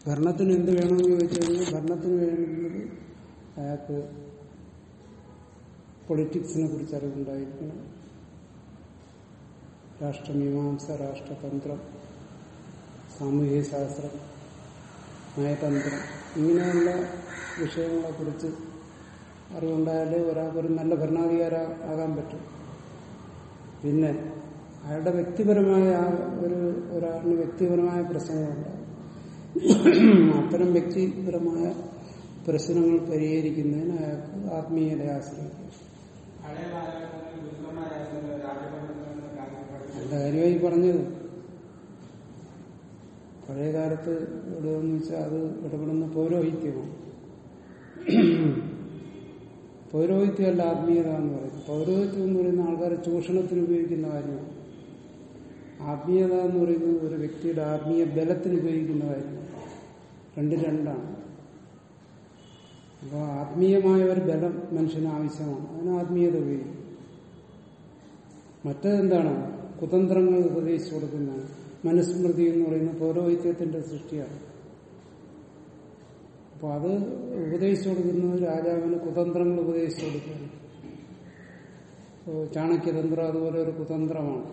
ഭരണത്തിന് എന്ത് വേണമെന്ന് ചോദിച്ചു കഴിഞ്ഞാൽ ഭരണത്തിന് വേണ്ടുന്നത് അയാൾക്ക് പൊളിറ്റിക്സിനെ കുറിച്ച് അറിവുണ്ടായിരിക്കണം രാഷ്ട്രമീമാംസ രാഷ്ട്രതന്ത്രം സാമൂഹിക ശാസ്ത്രം നയതന്ത്രം ഇങ്ങനെയുള്ള വിഷയങ്ങളെക്കുറിച്ച് അറിവുണ്ടായാലേ ഒരാൾക്ക് ഒരു നല്ല ഭരണാധികാര ആകാൻ പറ്റും പിന്നെ അയാളുടെ വ്യക്തിപരമായ ആ ഒരു ഒരാളിന് വ്യക്തിപരമായ പ്രശ്നങ്ങളുണ്ടാകും അത്തരം വ്യക്തിപരമായ പ്രശ്നങ്ങൾ പരിഹരിക്കുന്നതിന് അയാൾക്ക് ആത്മീയതയെ ആശ്രയിക്കും പഴയ കാലഘട്ടങ്ങളിൽ ഗുരുക്കന്മാരായിരുന്നു രാജഭരണത്തിൽ കാര്യപ്പെടുന്നത് എന്റെ കാര്യമായി പറഞ്ഞത് പഴയ കാലത്ത് ഇവിടെയെന്ന് വെച്ചാൽ അത് ഇടപെടുന്ന പൗരോഹിത്യമാണ് പൗരോഹിത്യമല്ല ആത്മീയത എന്ന് പറയുന്നത് പൗരോഹിത്യം എന്ന് പറയുന്ന ആൾക്കാരെ ചൂഷണത്തിന് ഉപയോഗിക്കുന്ന കാര്യമാണ് ആത്മീയത എന്ന് പറയുന്നത് ഒരു വ്യക്തിയുടെ ആത്മീയ ബലത്തിന് ഉപയോഗിക്കുന്ന കാര്യമാണ് രണ്ട് രണ്ടാണ് അപ്പോൾ ആത്മീയമായ ഒരു ബലം മനുഷ്യന് ആവശ്യമാണ് അതിന് ആത്മീയത ഉപയോഗിക്കും മറ്റേതെന്താണ് കുതന്ത്രങ്ങൾ ഉപദേശിച്ചു കൊടുക്കുന്നതാണ് മനുസ്മൃതി എന്ന് പറയുന്ന പൗരോഹിത്യത്തിന്റെ സൃഷ്ടിയാണ് അപ്പൊ അത് ഉപദേശിച്ചു കൊടുക്കുന്നത് രാജാവിന് കുതന്ത്രങ്ങൾ ഉപദേശിച്ചു കൊടുക്കുകയാണ് ഇപ്പോ ചാണക്യതന്ത്രം അതുപോലെ ഒരു കുതന്ത്രമാണ്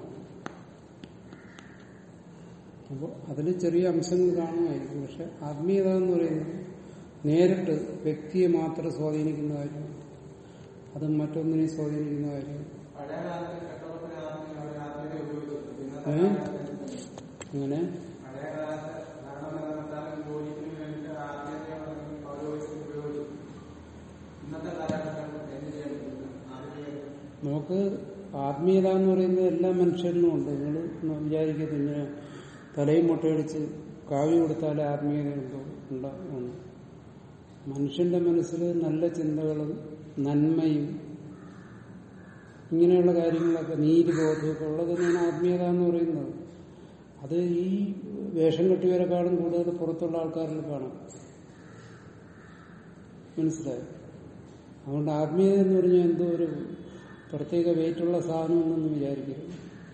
അപ്പോൾ അതിൽ ചെറിയ അംശങ്ങൾ കാണുമായിരിക്കും പക്ഷെ ആത്മീയത എന്ന് പറയുന്നത് നേരിട്ട് വ്യക്തിയെ മാത്രം സ്വാധീനിക്കുന്ന കാര്യമാണ് അത് മറ്റൊന്നിനെ സ്വാധീനിക്കുന്ന കാര്യമാണ് പഴയ കാലത്ത് കെട്ടവത്തിന് ആത്മീയ ഉപയോഗിച്ചു ഇന്നത്തെ ഏ? കാലത്ത് അങ്ങനെ പഴയ കാലത്ത് ഭരണം നിലനിർത്താനും ജോലിക്കും വേണ്ടിയിട്ട് ആത്മീയതയെ പൗരോഹിത്യം ഉപയോഗിച്ചു ഇന്നത്തെ കാലഘട്ടത്തിൽ എന്ത് ചെയ്യാൻ പറ്റും ആത്മീയത നമുക്ക് ആത്മീയത എന്ന് പറയുന്നത് എല്ലാ മനുഷ്യരിലും ഉണ്ട് നിങ്ങൾ വിചാരിക്കരുത് ഇങ്ങനെ തലയും മുട്ടയടിച്ച് കാവ്യ കൊടുത്താലേ ആത്മീയത ഉണ്ടോ ഉണ്ടാകുന്നു മനുഷ്യന്റെ മനസ്സിൽ നല്ല ചിന്തകളും നന്മയും ഇങ്ങനെയുള്ള കാര്യങ്ങളൊക്കെ നീതിബോധമൊക്കെ ഉള്ളതിനാണ് ആത്മീയത എന്ന് പറയുന്നത് അത് ഈ വേഷം കെട്ടിയവരെക്കാളും കൂടുതൽ പുറത്തുള്ള ആൾക്കാരിൽ കാണാം മനസ്സിലായി അതുകൊണ്ട് ആത്മീയത എന്ന് പറഞ്ഞാൽ എന്തോ ഒരു പ്രത്യേക വെയിറ്റുള്ള സാധനമൊന്നും വിചാരിക്കരുത്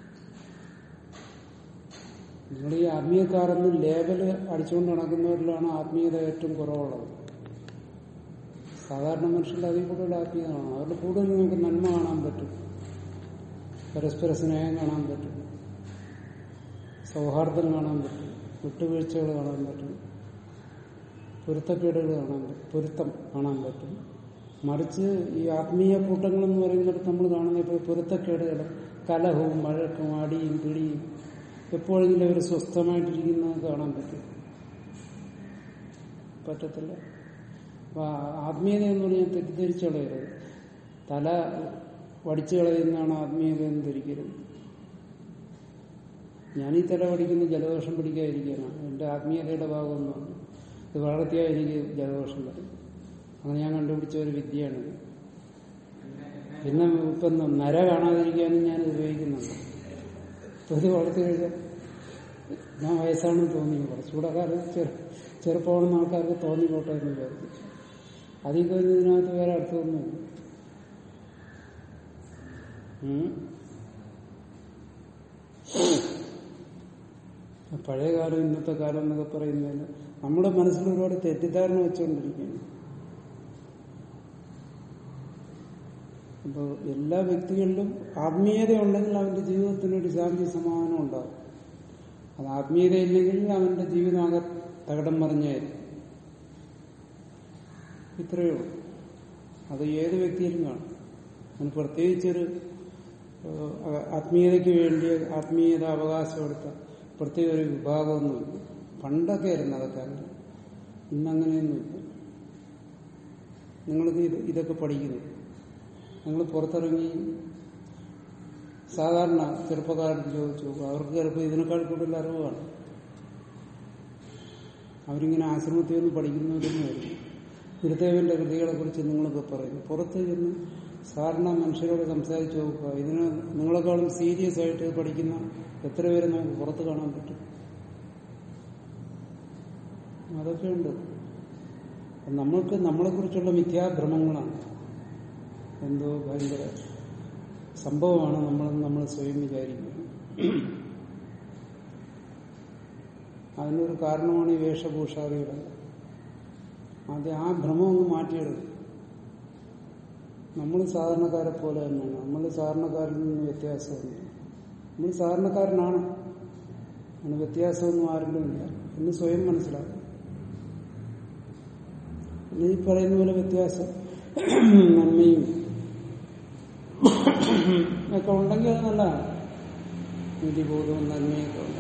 നിങ്ങൾ ഈ ആത്മീയക്കാരെന്ന് ലേബല് അടിച്ചുകൊണ്ട് നടക്കുന്നവരിലാണ് ആത്മീയത ഏറ്റവും കുറവുള്ളത് സാധാരണ മനുഷ്യരിൽ അതിൽ കൂടുതൽ ആത്മീയതയാണ് അവരുടെ കൂടുതൽ നമുക്ക് നന്മ കാണാൻ പറ്റും പരസ്പര സ്നേഹം കാണാൻ പറ്റും സൗഹാർദ്ദം കാണാൻ പറ്റും വിട്ടുവീഴ്ചകൾ കാണാൻ പറ്റും പൊരുത്തക്കേടുകൾ കാണാൻ പറ്റും പൊരുത്തം കാണാൻ പറ്റും മറിച്ച് ഈ ആത്മീയ കൂട്ടങ്ങൾ എന്ന് പറയുന്നിടത്ത് നമ്മൾ കാണുന്ന ഇപ്പോൾ പൊരുത്തക്കേടുകൾ കലഹവും വഴക്കും അടിയും പിടിയും എപ്പോഴെങ്കിലും അവർ സ്വസ്ഥമായിട്ടിരിക്കുന്നത് കാണാൻ പറ്റും പറ്റത്തില്ല അപ്പൊ ആത്മീയത എന്ന് പറഞ്ഞാൽ തെറ്റിദ്ധരിച്ചു കളയരുത് തല വടിച്ചു കളയുന്നതാണ് ആത്മീയത എന്ന് ധരിക്കരുത് ഞാൻ ഈ തല വടിക്കുന്ന ജലദോഷം പിടിക്കാതിരിക്കാനാണ് എന്റെ ആത്മീയതയുടെ ഭാഗമൊന്നുമാണ് ഇത് വളർത്തിയാൽ എനിക്ക് ജലദോഷം വരും അങ്ങനെ ഞാൻ കണ്ടുപിടിച്ച ഒരു വിദ്യയാണിത് പിന്നെ ഇപ്പം നര കാണാതിരിക്കാനും ഞാൻ ഉപയോഗിക്കുന്നുണ്ട് തൊലി വളർത്തി കഴിഞ്ഞാൽ ഞാൻ വയസ്സാണെന്ന് തോന്നി കുറച്ചുകൂടെ കാലം ചെറു ചെറുപ്പമാണെന്ന് ആൾക്കാർക്ക് തോന്നിക്കോട്ടെ എന്ന് വിചാരിച്ചു അതിൽ കഴിഞ്ഞ് ഇതിനകത്ത് വേറെ അർത്ഥമൊന്നുമില്ല ഉം. പഴയ കാലം ഇന്നത്തെ കാലം എന്നൊക്കെ പറയുന്നതിന് നമ്മുടെ മനസ്സിൽ ഒരുപാട് തെറ്റിദ്ധാരണ വെച്ചുകൊണ്ടിരിക്കുകയാണ് അപ്പോൾ എല്ലാ വ്യക്തികളിലും ആത്മീയത ഉണ്ടെങ്കിൽ അവന്റെ ജീവിതത്തിന് ഒരു ശാന്തി സമാധാനം ഉണ്ടാവും അത് ആത്മീയത ഇല്ലെങ്കിൽ അവന്റെ ജീവിതം ആകെ തകടം മറിഞ്ഞായിരിക്കും ഇത്രയേ ഉള്ളൂ അത് ഏത് വ്യക്തിയിലും കാണും അതിന് പ്രത്യേകിച്ചൊരു ഏഹ്, ആത്മീയതയ്ക്ക് വേണ്ടി ആത്മീയത അവകാശം എടുത്ത പ്രത്യേക ഒരു വിഭാഗമൊന്നുമില്ല പണ്ടൊക്കെ ആയിരുന്നു അതൊക്കെ അങ്ങനെ ഇന്നങ്ങനെയൊന്നുമില്ല നിങ്ങൾക്ക് ഇത് ഇതൊക്കെ പഠിക്കുന്നു നിങ്ങൾ പുറത്തിറങ്ങി സാധാരണ ചെറുപ്പക്കാരോട് ചോദിച്ചു നോക്കും. അവർക്ക് ചിലപ്പോൾ ഇതിനേക്കാൾ കൂടുതൽ അറിവാണ് അവരിങ്ങനെ ആശ്രമത്തിൽ നിന്ന് പഠിക്കുന്നവരൊന്നും വരും ഗുരുദേവന്റെ കൃതികളെ കുറിച്ച് നിങ്ങളൊക്കെ പറയുന്നു പുറത്ത് ചെന്ന് സാധാരണ മനുഷ്യരോട് സംസാരിച്ച് നോക്കുക ഇതിന് നിങ്ങളെക്കാളും സീരിയസ് ആയിട്ട് പഠിക്കുന്ന എത്ര പേര് നമുക്ക് പുറത്ത് കാണാൻ പറ്റും അതൊക്കെ ഉണ്ട് നമ്മൾക്ക് നമ്മളെക്കുറിച്ചുള്ള മിഥ്യാഭ്രമങ്ങളാണ് എന്തോ ഭയങ്കര സംഭവമാണ് നമ്മൾ നമ്മൾ സ്വയം വിചാരിക്കുന്നത് അതിനൊരു കാരണമാണ് ഈ വേഷഭൂഷാദികൾ അത് ആ ഭ്രമം ഒന്ന് മാറ്റിയെടുക്കും നമ്മൾ സാധാരണക്കാരെ പോലെ തന്നെയാണ് നമ്മൾ സാധാരണക്കാരിൽ നിന്ന് വ്യത്യാസമൊന്നും നമ്മൾ സാധാരണക്കാരനാണ് അതിന് വ്യത്യാസമൊന്നും ആരിലുമില്ല എന്ന് സ്വയം മനസ്സിലാക്കും പിന്നെ ഈ പറയുന്ന പോലെ വ്യത്യാസം നന്മയും ഒക്കെ ഉണ്ടെങ്കിൽ അത് നല്ലതാണ് നീതിബോധവും നന്മയൊക്കെ ഉണ്ടെങ്കിൽ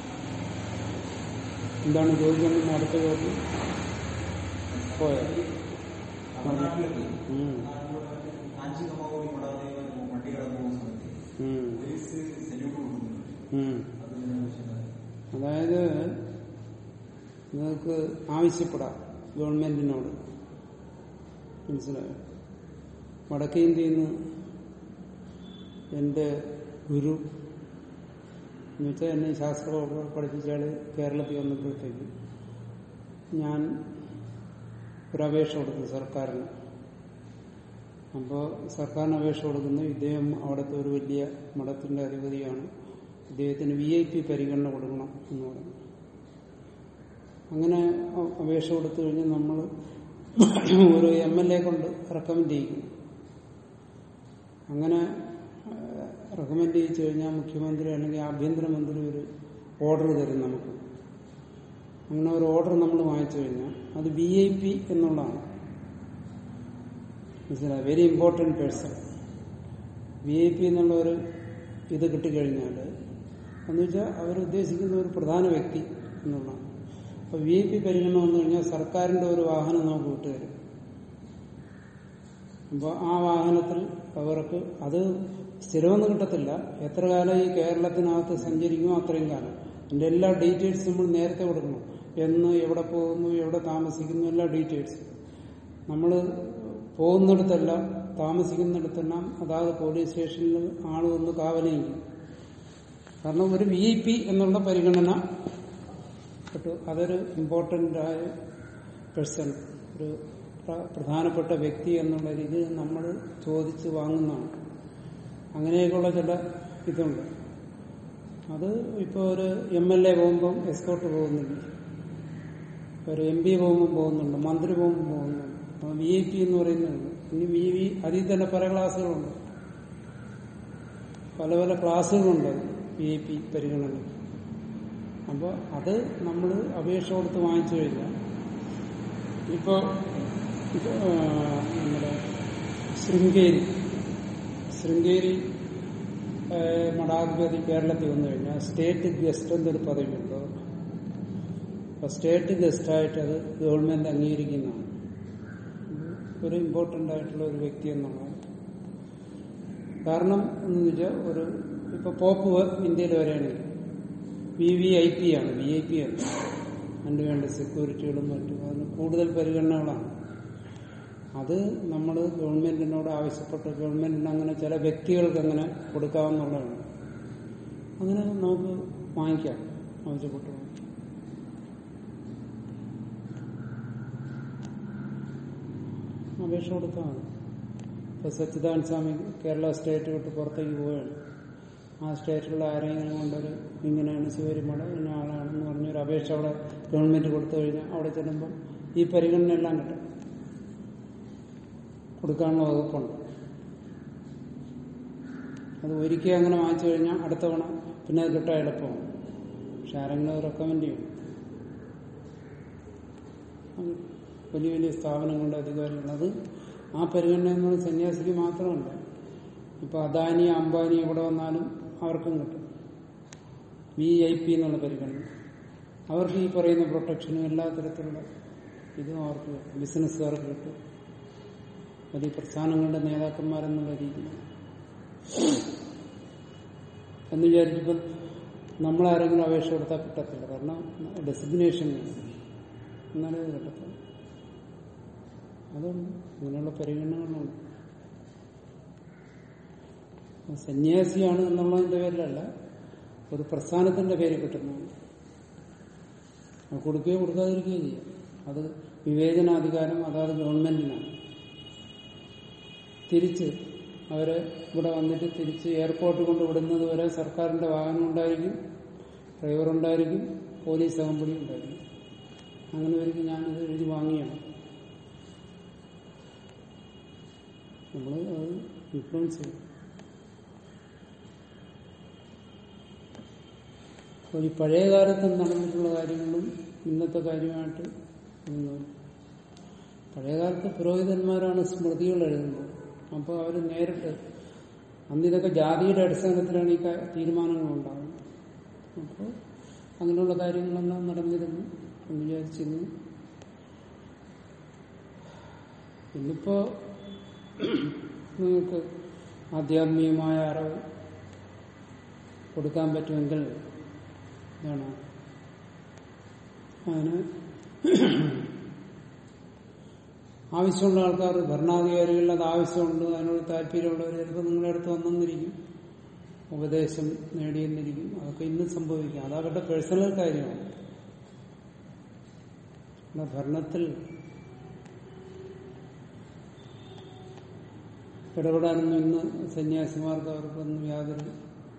എന്താണ് ചോദിക്കുന്നത് അടുത്ത ചോദ്യം പോയോ തമിഴ്നാട്ടിലെത്തി ഉം. കാഞ്ചി കമാവോടി കൂടാതെ വണ്ടി കടന്നു പോകുന്ന സമയത്ത് ഉം. പോലീസ് സെല്യൂട്ട് കൊടുക്കുന്നുണ്ട് ഉം. അതിനെ കുറിച്ച് അതായത് നിങ്ങൾക്ക് ആവശ്യപ്പെടാം ഗവൺമെന്റിനോട് മനസ്സിലായോ വടക്കേ ഇന്ത്യയിൽ നിന്ന് എന്റെ ഗുരു എന്നുവെച്ചാൽ എന്നെ ശാസ്ത്രം പഠിപ്പിച്ചാൽ കേരളത്തിൽ വന്നപ്പോഴത്തേക്ക് ഞാൻ ഒരു അപേക്ഷ കൊടുത്തു സർക്കാരിന് അപ്പോൾ സർക്കാരിന് അപേക്ഷ കൊടുക്കുന്നു ഇദ്ദേഹം അവിടുത്തെ ഒരു വലിയ മഠത്തിന്റെ അധിപതിയാണ് ഇദ്ദേഹത്തിന് വി ഐ പി പരിഗണന കൊടുക്കണം എന്ന് പറഞ്ഞു അങ്ങനെ അ- അപേക്ഷ കൊടുത്തു കഴിഞ്ഞ് നമ്മൾ ഒരു എം എൽ എ കൊണ്ട് റെക്കമെൻഡ് ചെയ്യിക്കും അങ്ങനെ റെക്കമെൻഡ് ചെയ്യിച്ചു കഴിഞ്ഞാൽ മുഖ്യമന്ത്രി അല്ലെങ്കിൽ ആഭ്യന്തരമന്ത്രി ഒരു ഓർഡർ തരും നമുക്ക് അങ്ങനെ ഒരു ഓർഡർ നമ്മൾ വാങ്ങിച്ചു കഴിഞ്ഞാൽ അത് വി ഐ പി എന്നുള്ളതാണ് മനസ്സിലായി very important person V I P എന്നുള്ള ഒരു ഇത് കിട്ടിക്കഴിഞ്ഞാൽ എന്ന് വെച്ചാൽ അവരുദ്ദേശിക്കുന്ന ഒരു പ്രധാന വ്യക്തി എന്നുള്ളതാണ് അപ്പൊ വി ഐ പി പരിഗണന വന്നു കഴിഞ്ഞാൽ സർക്കാരിന്റെ ഒരു വാഹനം നമുക്ക് വിട്ടുതരും അപ്പോൾ ആ വാഹനത്തിൽ അവർക്ക് അത് സ്ഥിരമൊന്നും കിട്ടത്തില്ല എത്ര കാലം ഈ കേരളത്തിനകത്ത് സഞ്ചരിക്കുമോ അത്രയും കാലം അതിന്റെ എല്ലാ ഡീറ്റെയിൽസും നമ്മൾ നേരത്തെ കൊടുക്കണം എന്ന് എവിടെ പോകുന്നു എവിടെ താമസിക്കുന്നു എല്ലാ ഡീറ്റെയിൽസും നമ്മൾ പോകുന്നിടത്തെല്ലാം താമസിക്കുന്നിടത്തെല്ലാം അതാത് പോലീസ് സ്റ്റേഷനിൽ ആള് വന്ന് കാവലിരിക്കും കാരണം ഒരു വി ഐ പി എന്നുള്ള പരിഗണന കിട്ടും അതൊരു ഇമ്പോർട്ടൻ്റ് ആയ പേഴ്സൺ ഒരു പ്ര- പ്രധാനപ്പെട്ട വ്യക്തി എന്നുള്ള രീതിയിൽ നമ്മൾ ചോദിച്ച് വാങ്ങുന്നതാണ് അങ്ങനെയൊക്കെയുള്ള ചില ഇതുണ്ട് അത് ഇപ്പോൾ ഒരു എം എൽ എ പോകുമ്പം എസ്കോട്ട് പോകുന്നില്ല ഒരു എം പി പോകുമ്പോൾ പോകുന്നുണ്ട് മന്ത്രി പോകുമ്പോൾ പോകുന്നുണ്ട് അപ്പം വി ഐ പി എന്ന് പറയുന്നുണ്ട് ഇനി വി വി അതിൽ തന്നെ പല ക്ലാസ്സുകളുണ്ട് പല പല ക്ലാസ്സുകളുണ്ട് വി ഐ പി പരിഗണന അപ്പോൾ അത് നമ്മൾ അപേക്ഷ കൊടുത്ത് വാങ്ങിച്ചു കഴിഞ്ഞാൽ ഇപ്പോൾ നമ്മുടെ ശൃംഗേരി ശൃംഗേരി ഏഹ്, മഠാധിപതി കേരളത്തിൽ വന്നു കഴിഞ്ഞാൽ സ്റ്റേറ്റ് ഗസ്റ്റ് എന്നൊരു പദവിയുണ്ട് അപ്പൊ സ്റ്റേറ്റ് ഗസ്റ്റായിട്ട് അത് ഗവൺമെന്റ് അംഗീകരിക്കുന്നതാണ് ഒരു ഇമ്പോർട്ടന്റ് ആയിട്ടുള്ള ഒരു വ്യക്തി എന്നുള്ളതാണ് കാരണം എന്ന് വെച്ചാൽ ഒരു ഇപ്പൊ പോപ്പ് ഇന്ത്യയിൽ വരികയാണെങ്കിൽ വി വി ഐ പി ആണ് വി ഐ പി ആണ് അതിന് വേണ്ട സെക്യൂരിറ്റികളും മറ്റും അതിന് കൂടുതൽ പരിഗണനകളാണ് അത് നമ്മൾ ഗവൺമെന്റിനോട് ആവശ്യപ്പെട്ട ഗവൺമെന്റിന് അങ്ങനെ ചില വ്യക്തികൾക്ക് അങ്ങനെ കൊടുക്കാവുന്നതാണ് അങ്ങനെ നമുക്ക് വാങ്ങിക്കാം ആവശ്യപ്പെട്ടു വാങ്ങിക്കാം. അപേക്ഷ കൊടുത്താൽ മതി ഇപ്പൊ സച്ചിദാനന്ദ സ്വാമി കേരള സ്റ്റേറ്റ് വിട്ട് പുറത്തേക്ക് പോവുകയാണ് ആ സ്റ്റേറ്റിലുള്ള ആരെങ്കിലും കൊണ്ടൊരു ഇങ്ങനെയാണ് ശിവരിമട ഇന്ന ആളാണെന്ന് പറഞ്ഞൊരു അപേക്ഷ അവിടെ ഗവൺമെന്റ് കൊടുത്തു കഴിഞ്ഞാൽ അവിടെ ചെല്ലുമ്പോൾ ഈ പരിഗണന എല്ലാം കിട്ടും കൊടുക്കാനുള്ള വകുപ്പുണ്ട് അത് ഒരിക്കൽ അങ്ങനെ വാങ്ങിച്ചു കഴിഞ്ഞാൽ അടുത്ത തവണ പിന്നെ അത് കിട്ടാൻ എളുപ്പമാണ് പക്ഷെ ആരെങ്കിലും റെക്കമെൻഡ് ചെയ്യും അത് വലിയ വലിയ സ്ഥാപനങ്ങളുടെ അധികാരികൾ അത് ആ പരിഗണന എന്ന് പറയുന്നത് സന്യാസിക്ക് മാത്രമല്ല ഇപ്പൊ അദാനി അംബാനി ഇവിടെ വന്നാലും അവർക്കും കിട്ടും വി ഐ പി എന്നുള്ള പരിഗണന അവർക്ക് ഈ പറയുന്ന പ്രൊട്ടക്ഷനും എല്ലാ തരത്തിലുള്ള ഇതും അവർക്ക് കിട്ടും ബിസിനസ്സുകാർക്ക് കിട്ടും വലിയ പ്രസ്ഥാനങ്ങളുടെ നേതാക്കന്മാരെന്നുള്ള രീതിയിൽ എന്ന് വിചാരിച്ചപ്പോൾ നമ്മളാരെങ്കിലും അപേക്ഷ കൊടുത്താൽ കിട്ടത്തില്ല കാരണം ഡെസിഗ്നേഷൻ വേണം എന്നാലേ അത് കിട്ടത്തുള്ളൂ അതുണ്ട് അങ്ങനെയുള്ള പരിഗണനകളുണ്ട് സന്യാസിയാണ് എന്നുള്ളതിന്റെ പേരിലല്ല ഒരു പ്രസ്ഥാനത്തിന്റെ പേര് കിട്ടുന്നതാണ് അത് കൊടുക്കുകയോ കൊടുക്കാതിരിക്കുകയോ ചെയ്യാം അത് വിവേചനാധികാരം അതാത് ഗവൺമെന്റിനാണ് തിരിച്ച് അവരെ ഇവിടെ വന്നിട്ട് തിരിച്ച് എയർപോർട്ട് കൊണ്ട് വിടുന്നത് വരെ സർക്കാരിന്റെ വാഹനം ഉണ്ടായിരിക്കും ഡ്രൈവർ ഉണ്ടായിരിക്കും പോലീസ് അകമ്പടി ഉണ്ടായിരുന്നു അങ്ങനെ വരിക ഞാനത് എഴുതി വാങ്ങിയാണ് നമ്മൾ അത് ഇൻഫ്ലുവൻസ് ചെയ്യും അപ്പോൾ ഈ പഴയ കാലത്ത് നടന്നിട്ടുള്ള കാര്യങ്ങളും ഇന്നത്തെ കാര്യമായിട്ട് ഒന്നും പഴയ കാലത്ത് പുരോഹിതന്മാരാണ് സ്മൃതികൾ എഴുതുന്നത് അപ്പോൾ അവർ നേരിട്ട് അന്ന് ഇതൊക്കെ ജാതിയുടെ അടിസ്ഥാനത്തിലാണ് ഈ കാ- തീരുമാനങ്ങൾ ഉണ്ടാകുന്നത് അപ്പോൾ അങ്ങനെയുള്ള കാര്യങ്ങളെല്ലാം നടന്നിരുന്നു എന്ന് വിചാരിച്ചിരുന്നു ഇന്നിപ്പോ നിങ്ങൾക്ക് ആധ്യാത്മികമായ അറിവ് കൊടുക്കാൻ പറ്റുമെങ്കിൽ എന്താണ് അതിന് ആവശ്യമുള്ള ആൾക്കാർ ഭരണാധികാരികളിൽ അത് ആവശ്യമുണ്ട് അതിനോട് താല്പര്യമുള്ളവർ ചിലപ്പോൾ നിങ്ങളുടെ അടുത്ത് വന്നെന്നിരിക്കും ഉപദേശം നേടിയെന്നിരിക്കും അതൊക്കെ ഇന്ന് സംഭവിക്കാം അത് അവരുടെ പേഴ്സണൽ കാര്യമാണ് ഇവിടെ ഭരണത്തിൽ ഇടപെടാനൊന്നും ഇന്ന് സന്യാസിമാർക്ക് അവർക്കൊന്നും യാതൊരു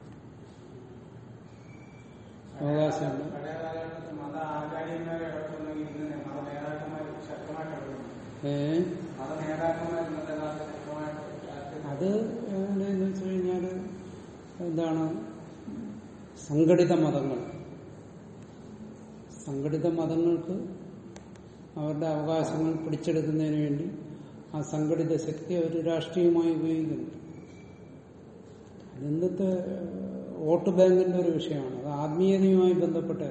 അവകാശമില്ല പഴയ കാലഘട്ടത്തിൽ മത ആചാര്യന്മാരെ ഇടപെടുന്നെങ്കിൽ ഇന്ന് മത നേതാക്കന്മാർ ശക്തമായിട്ട് ഇടപെടുന്നു ഏ മത നേതാക്കന്മാർ ഇന്നത്തെ കാലത്ത് ശക്തമായിട്ട് രാഷ്ട്രീയ- അത് എങ്ങനെയെന്ന് വെച്ച് കഴിഞ്ഞാൽ എന്താണ് സംഘടിത മതങ്ങൾ സംഘടിത മതങ്ങൾക്ക് അവരുടെ അവകാശങ്ങൾ പിടിച്ചെടുക്കുന്നതിന് വേണ്ടി ആ സംഘടിത ശക്തി അവർ രാഷ്ട്രീയമായി ഉപയോഗിക്കുന്നു അത് ഇന്നത്തെ ഏഹ്, വോട്ട് ബാങ്കിന്റെ ഒരു വിഷയമാണ് അത് ആത്മീയതയുമായി ബന്ധപ്പെട്ട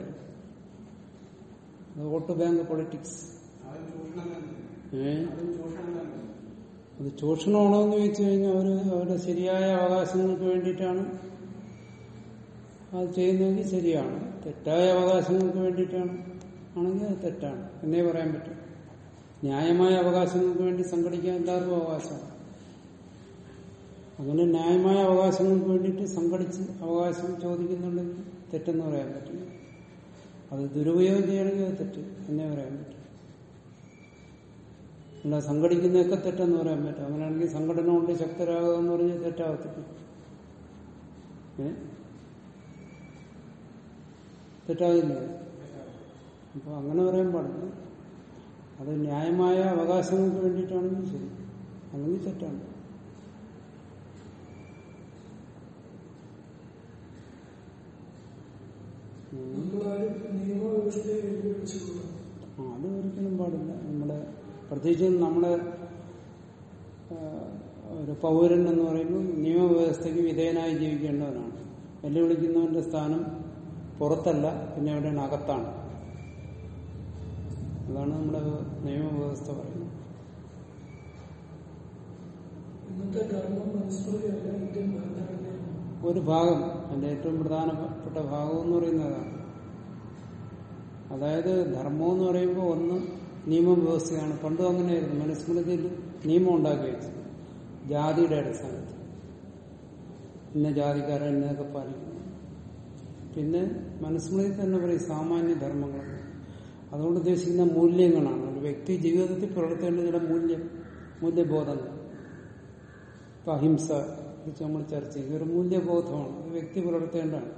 അത് വോട്ട് ബാങ്ക് പൊളിറ്റിക്സ് അതും ചൂഷണം തന്നെ ഏഹ് അതും ചൂഷണം തന്നെ അത് ചൂഷണമാണോ എന്ന് ചോദിച്ചു കഴിഞ്ഞാൽ അവര് അവരുടെ ശരിയായ അവകാശങ്ങൾക്ക് വേണ്ടിയിട്ടാണ് അത് ചെയ്യുന്നതെങ്കിൽ ശരിയാണ് തെറ്റായ അവകാശങ്ങൾക്ക് വേണ്ടിയിട്ടാണ് ആണെങ്കിൽ അത് തെറ്റാണ് എന്നേ പറയാൻ പറ്റും ന്യായമായ അവകാശങ്ങൾക്ക് വേണ്ടി സംഘടിക്കാൻ എല്ലാവർക്കും അവകാശമാണ് അങ്ങനെ ന്യായമായ അവകാശങ്ങൾക്ക് വേണ്ടിയിട്ട് സംഘടിച്ച് അവകാശം ചോദിക്കുന്നുണ്ടെങ്കിൽ തെറ്റെന്ന് പറയാൻ പറ്റില്ല അത് ദുരുപയോഗം ചെയ്യണമെങ്കിൽ അത് തെറ്റ് എന്നേ പറയാൻ പറ്റും അല്ല സംഘടിക്കുന്നതൊക്കെ തെറ്റെന്ന് പറയാൻ പറ്റും അങ്ങനെയാണെങ്കിൽ സംഘടന കൊണ്ട് ശക്തരാകുക എന്ന് പറഞ്ഞാൽ തെറ്റാകത്തില്ല ഏ തെറ്റാകില്ല അപ്പോൾ അങ്ങനെ പറയാൻ പാടില്ല അത് ന്യായമായ അവകാശങ്ങൾക്ക് വേണ്ടിയിട്ടാണെങ്കിൽ ശരി അല്ലെങ്കിൽ തെറ്റാണ് ഉം. നമ്മളാരും നിയമവ്യവസ്ഥയെ വെല്ലുവിളിച്ചുകൊള്ളും ആ, അത് ഒരിക്കലും പാടില്ല നമ്മുടെ പ്രത്യേകിച്ചും നമ്മുടെ ആ, ഒരു പൗരൻ എന്ന് പറയുമ്പോൾ നിയമവ്യവസ്ഥയ്ക്ക് വിധേയനായി ജീവിക്കേണ്ടവനാണ് വെല്ലുവിളിക്കുന്നവന്റെ സ്ഥാനം പുറത്തല്ല പിന്നെ എവിടെയാണ് അകത്താണ് അതാണ് നമ്മുടെ നിയമവ്യവസ്ഥ പറയുന്നത് ഇന്നത്തെ ധർമ്മം മനുസ്മൃതിയല്ല ഇന്ത്യൻ ഭരണഘടനയാണ് ഒരു ഭാഗം അതിന്റെ ഏറ്റവും പ്രധാനപ്പെട്ട ഭാഗം എന്ന് പറയുന്നതാണ് അതായത് ധർമ്മം എന്ന് പറയുമ്പോൾ ഒന്ന് നിയമവ്യവസ്ഥയാണ് പണ്ടും അങ്ങനെയായിരുന്നു മനുസ്മൃതിയിൽ നിയമം ഉണ്ടാക്കി വെച്ചു ജാതിയുടെ അടിസ്ഥാനത്തിൽ ഇന്ന ജാതിക്കാരൻ എന്നൊക്കെ പാലിക്കുന്നു പിന്നെ മനുസ്മൃതി തന്നെ പറയും സാമാന്യ ധർമ്മങ്ങൾ അതുകൊണ്ട് ഉദ്ദേശിക്കുന്ന മൂല്യങ്ങളാണ് ഒരു വ്യക്തി ജീവിതത്തിൽ പുലർത്തേണ്ട ചില മൂല്യം മൂല്യബോധങ്ങൾ ഇപ്പൊ അഹിംസ കുറിച്ച് നമ്മൾ ചർച്ച ചെയ്തു ഒരു മൂല്യബോധമാണ് ഒരു വ്യക്തി പുലർത്തേണ്ടതാണ്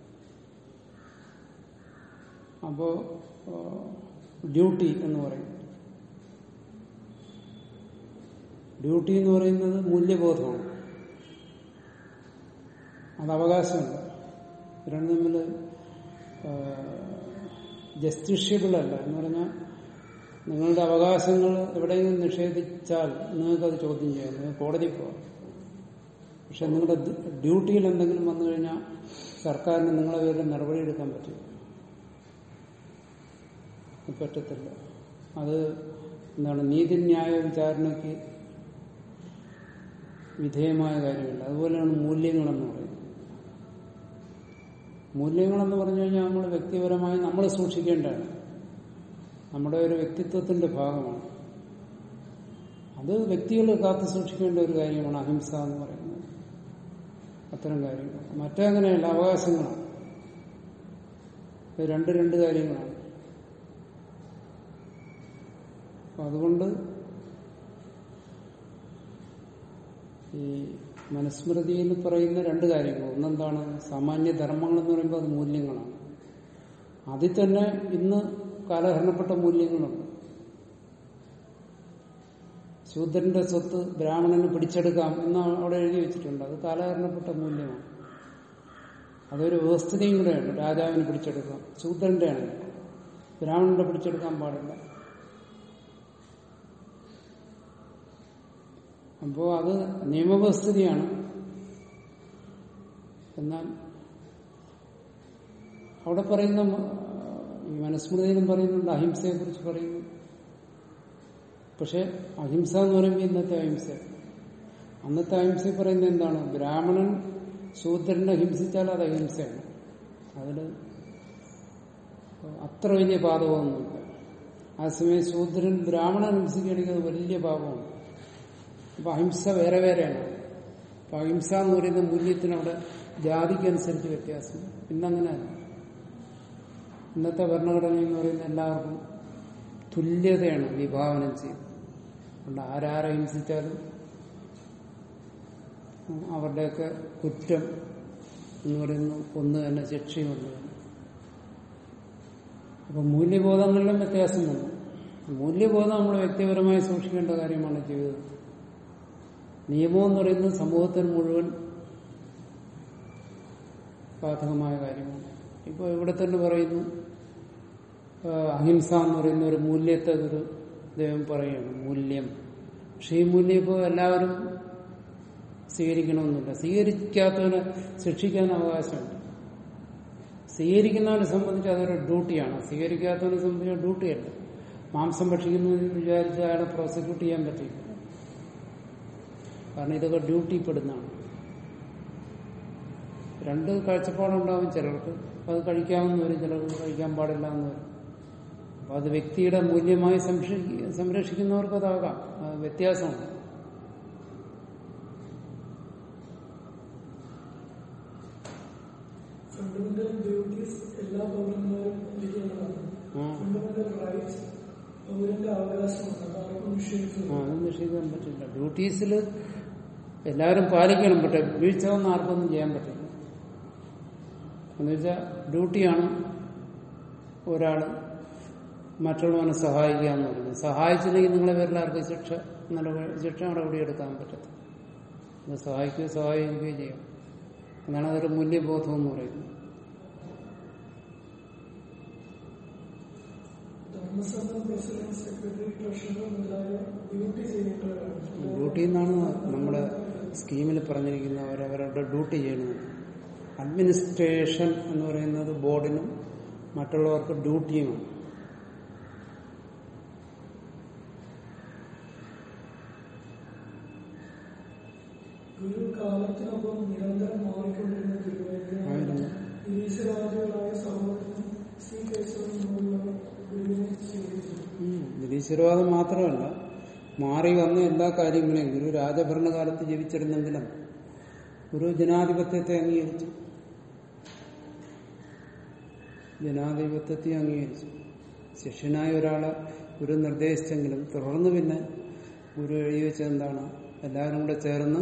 അപ്പോ ഡ്യൂട്ടി എന്ന് പറയും ഡ്യൂട്ടി എന്ന് പറയുന്നത് മൂല്യബോധമാണ് അത് അവകാശമല്ല രണ്ടും തമ്മിൽ ജസ്റ്റിഷ്യബിൾ അല്ല എന്ന് പറഞ്ഞാൽ നിങ്ങളുടെ അവകാശങ്ങൾ എവിടെയെങ്കിലും നിഷേധിച്ചാൽ നിങ്ങൾക്കത് ചോദ്യം ചെയ്യാം നിങ്ങൾക്ക് കോടതി പോകാം പക്ഷെ നിങ്ങളുടെ ദ- ഡ്യൂട്ടിയിൽ എന്തെങ്കിലും വന്നു കഴിഞ്ഞാൽ സർക്കാരിന് നിങ്ങളെ പേരിൽ നടപടി എടുക്കാൻ പറ്റും അത് പറ്റത്തില്ല അത് എന്താണ് നീതിന്യായ വിചാരണയ്ക്ക് വിധേയമായ കാര്യമില്ല അതുപോലെയാണ് മൂല്യങ്ങളെന്ന് പറയുന്നത് മൂല്യങ്ങളെന്ന് പറഞ്ഞു കഴിഞ്ഞാൽ നമ്മൾ വ്യക്തിപരമായി നമ്മൾ സൂക്ഷിക്കേണ്ടതാണ് നമ്മുടെ ഒരു വ്യക്തിത്വത്തിന്റെ ഭാഗമാണ് അത് വ്യക്തികൾ കാത്തു സൂക്ഷിക്കേണ്ട ഒരു കാര്യമാണ് അഹിംസ എന്ന് പറയുന്നത് അത്തരം കാര്യങ്ങൾ മറ്റേ അങ്ങനെയല്ല അവകാശങ്ങളാണ് ഇത് രണ്ട് രണ്ട് കാര്യങ്ങളാണ് അപ്പൊ അതുകൊണ്ട് ഈ മനുസ്മൃതിയിൽ പറയുന്ന രണ്ട് കാര്യങ്ങൾ ഒന്നെന്താണ് സാമാന്യ ധർമ്മങ്ങൾ എന്ന് പറയുമ്പോൾ അത് മൂല്യങ്ങളാണ് അതിൽ തന്നെ ഇന്ന് കാലഹരണപ്പെട്ട മൂല്യങ്ങളുണ്ട് ശൂദ്രന്റെ സ്വത്ത് ബ്രാഹ്മണന് പിടിച്ചെടുക്കാം എന്ന് അവിടെ എഴുതി വെച്ചിട്ടുണ്ട് അത് കാലഹരണപ്പെട്ട മൂല്യമാണ് അതൊരു വ്യവസ്ഥിതിയും കൂടെയാണ് രാജാവിന് പിടിച്ചെടുക്കാം ശൂദ്രന്റെ ആണ് ബ്രാഹ്മണന്റെ പിടിച്ചെടുക്കാൻ പാടില്ല അപ്പോ അത് നിയമവ്യവസ്ഥിതിയാണ് എന്നാൽ അവിടെ പറയുന്ന ഈ മനുസ്മൃതിയിലും പറയുന്നുണ്ട് അഹിംസയെ കുറിച്ച് പറയുന്നു പക്ഷെ അഹിംസ എന്ന് പറയുമ്പോൾ ഇന്നത്തെ അഹിംസ അന്നത്തെ അഹിംസ പറയുന്നത് എന്താണ് ബ്രാഹ്മണൻ ശൂദ്രനെ ഹിംസിച്ചാൽ അത് അഹിംസയാണ് അതില് അത്ര വലിയ പാതകമൊന്നുമില്ല അതേസമയം ശൂദ്രൻ ബ്രാഹ്മണൻ ഹിംസിക്കുകയാണെങ്കിൽ അത് വലിയ പാപമാണ് അപ്പൊ അഹിംസ വേറെ വേറെയാണ് അപ്പൊ അഹിംസ എന്ന് പറയുന്ന മൂല്യത്തിന് അവിടെ ജാതിക്കനുസരിച്ച് വ്യത്യാസം ഇന്നങ്ങനെയല്ല ഇന്നത്തെ ഭരണഘടന എന്ന് പറയുന്ന എല്ലാവർക്കും തുല്യതയാണ് വിഭാവനം ചെയ്യുന്നത് അതുകൊണ്ട് ആരാരെ ഹിംസിച്ചാലും അവരുടെയൊക്കെ കുറ്റം എന്ന് പറയുന്നു ഒന്ന് തന്നെ ശിക്ഷയും ഒന്ന് തന്നെ അപ്പൊ മൂല്യബോധങ്ങളിലും വ്യത്യാസം വന്നു മൂല്യബോധം നമ്മൾ വ്യക്തിപരമായി സൂക്ഷിക്കേണ്ട കാര്യമാണ് ജീവിതത്തിൽ നിയമം എന്ന് പറയുന്നത് സമൂഹത്തിന് മുഴുവൻ ബാധകമായ കാര്യമാണ് ഇപ്പോൾ ഇവിടെ തന്നെ പറയുന്നു ആ, അഹിംസ എന്ന് പറയുന്ന ഒരു മൂല്യത്തെ ഒരു ദൈവം പറയുകയാണ് മൂല്യം പക്ഷേ ഈ മൂല്യം ഇപ്പോൾ എല്ലാവരും സ്വീകരിക്കണമെന്നില്ല സ്വീകരിക്കാത്തവനെ ശിക്ഷിക്കാൻ അവകാശമുണ്ട് സ്വീകരിക്കുന്നവനെ സംബന്ധിച്ച് അതൊരു ഡ്യൂട്ടിയാണ് സ്വീകരിക്കാത്തവനെ സംബന്ധിച്ച് ഡ്യൂട്ടിയല്ല മാംസം ഭക്ഷിക്കുന്നു എന്ന് വിചാരിച്ച് അയാളെ പ്രോസിക്യൂട്ട് ചെയ്യാൻ പറ്റില്ല കാരണം ഇതൊക്കെ ഡ്യൂട്ടി പെടുന്നതാണ് രണ്ട് കാഴ്ചപ്പാടുണ്ടാവും ചിലർക്ക് അത് കഴിക്കാമെന്ന് വരും ചിലർക്ക് കഴിക്കാൻ പാടില്ല എന്ന് വരും അപ്പൊ അത് വ്യക്തിയുടെ മൂല്യമായി സംരക്ഷി- സംരക്ഷിക്കുന്നവർക്ക് അതാകാം അത് വ്യത്യാസമുണ്ട് ഫണ്ടമെന്റൽ ഡ്യൂട്ടീസ് എല്ലാ പൗരന്മാരും പാലിക്കേണ്ടതാണ് ആ. ഫണ്ടമെന്റൽ റൈറ്റ്സ് പൗരന്റെ അവകാശമാണ് അത് ആർക്കും ആ, നിഷേധിക്കുന്നത് അത് നിഷേധിക്കാൻ പറ്റില്ല ഡ്യൂട്ടീസിൽ എല്ലാവരും പാലിക്കണം പക്ഷെ വീഴ്ച ഒന്നും ആർക്കൊന്നും ചെയ്യാൻ പറ്റില്ല എന്നുവെച്ചാൽ ഡ്യൂട്ടിയാണ് ഒരാള് മറ്റുള്ളവനെ സഹായിക്കുക എന്ന് പറയുന്നത് സഹായിച്ചില്ലെങ്കിൽ നിങ്ങളെ പേരിൽ ആർക്ക് ശിക്ഷ നിലവിൽ ശിക്ഷ നടപടിയെടുക്കാൻ പറ്റത്തില്ല അത് സഹായിക്കുകയോ സഹായിക്കുകയോ ചെയ്യാം എന്നാണ് അതൊരു മൂല്യബോധം എന്ന് പറയുന്നത് ധർമ്മസംഘം പ്രസിഡന്റ് സെക്രട്ടറി ട്രഷറർ മുതലായ ഡ്യൂട്ടി ചെയ്യേണ്ടവരാണ് ഡ്യൂട്ടി എന്നാണ് നമ്മുടെ സ്കീമിൽ പറഞ്ഞിരിക്കുന്ന അവരവരുടെ ഡ്യൂട്ടി ചെയ്യണമെന്ന് അഡ്മിനിസ്ട്രേഷൻ എന്ന് പറയുന്നത് ബോർഡിനും മറ്റുള്ളവർക്ക് ഡ്യൂട്ടിയുമാണ് ഗുരു കാലത്തിനൊപ്പം നിരന്തരം മാറിക്കൊണ്ടിരുന്ന ആയിരുന്നു. ഗുരുവായൂർ നിരീശ്വരവാദികളായ സഹോദരനും സി കേശവനുമുള്ളവർ ഗുരുവിനെ സ്വീകരിച്ചു ഉം. നിരീശ്വരവാദം മാത്രമല്ല മാറി വന്ന എല്ലാ കാര്യങ്ങളെയും ഗുരു രാജഭരണകാലത്ത് ജീവിച്ചിരുന്നെങ്കിലും ഗുരു ജനാധിപത്യത്തെ അംഗീകരിച്ചു ജനാധിപത്യത്തെ അംഗീകരിച്ചു ശിഷ്യനായ ഒരാളെ ഗുരു നിർദ്ദേശിച്ചെങ്കിലും തുടർന്ന് പിന്നെ ഗുരു എഴുതി വെച്ചത് എന്താണ് എല്ലാവരും കൂടെ ചേർന്ന്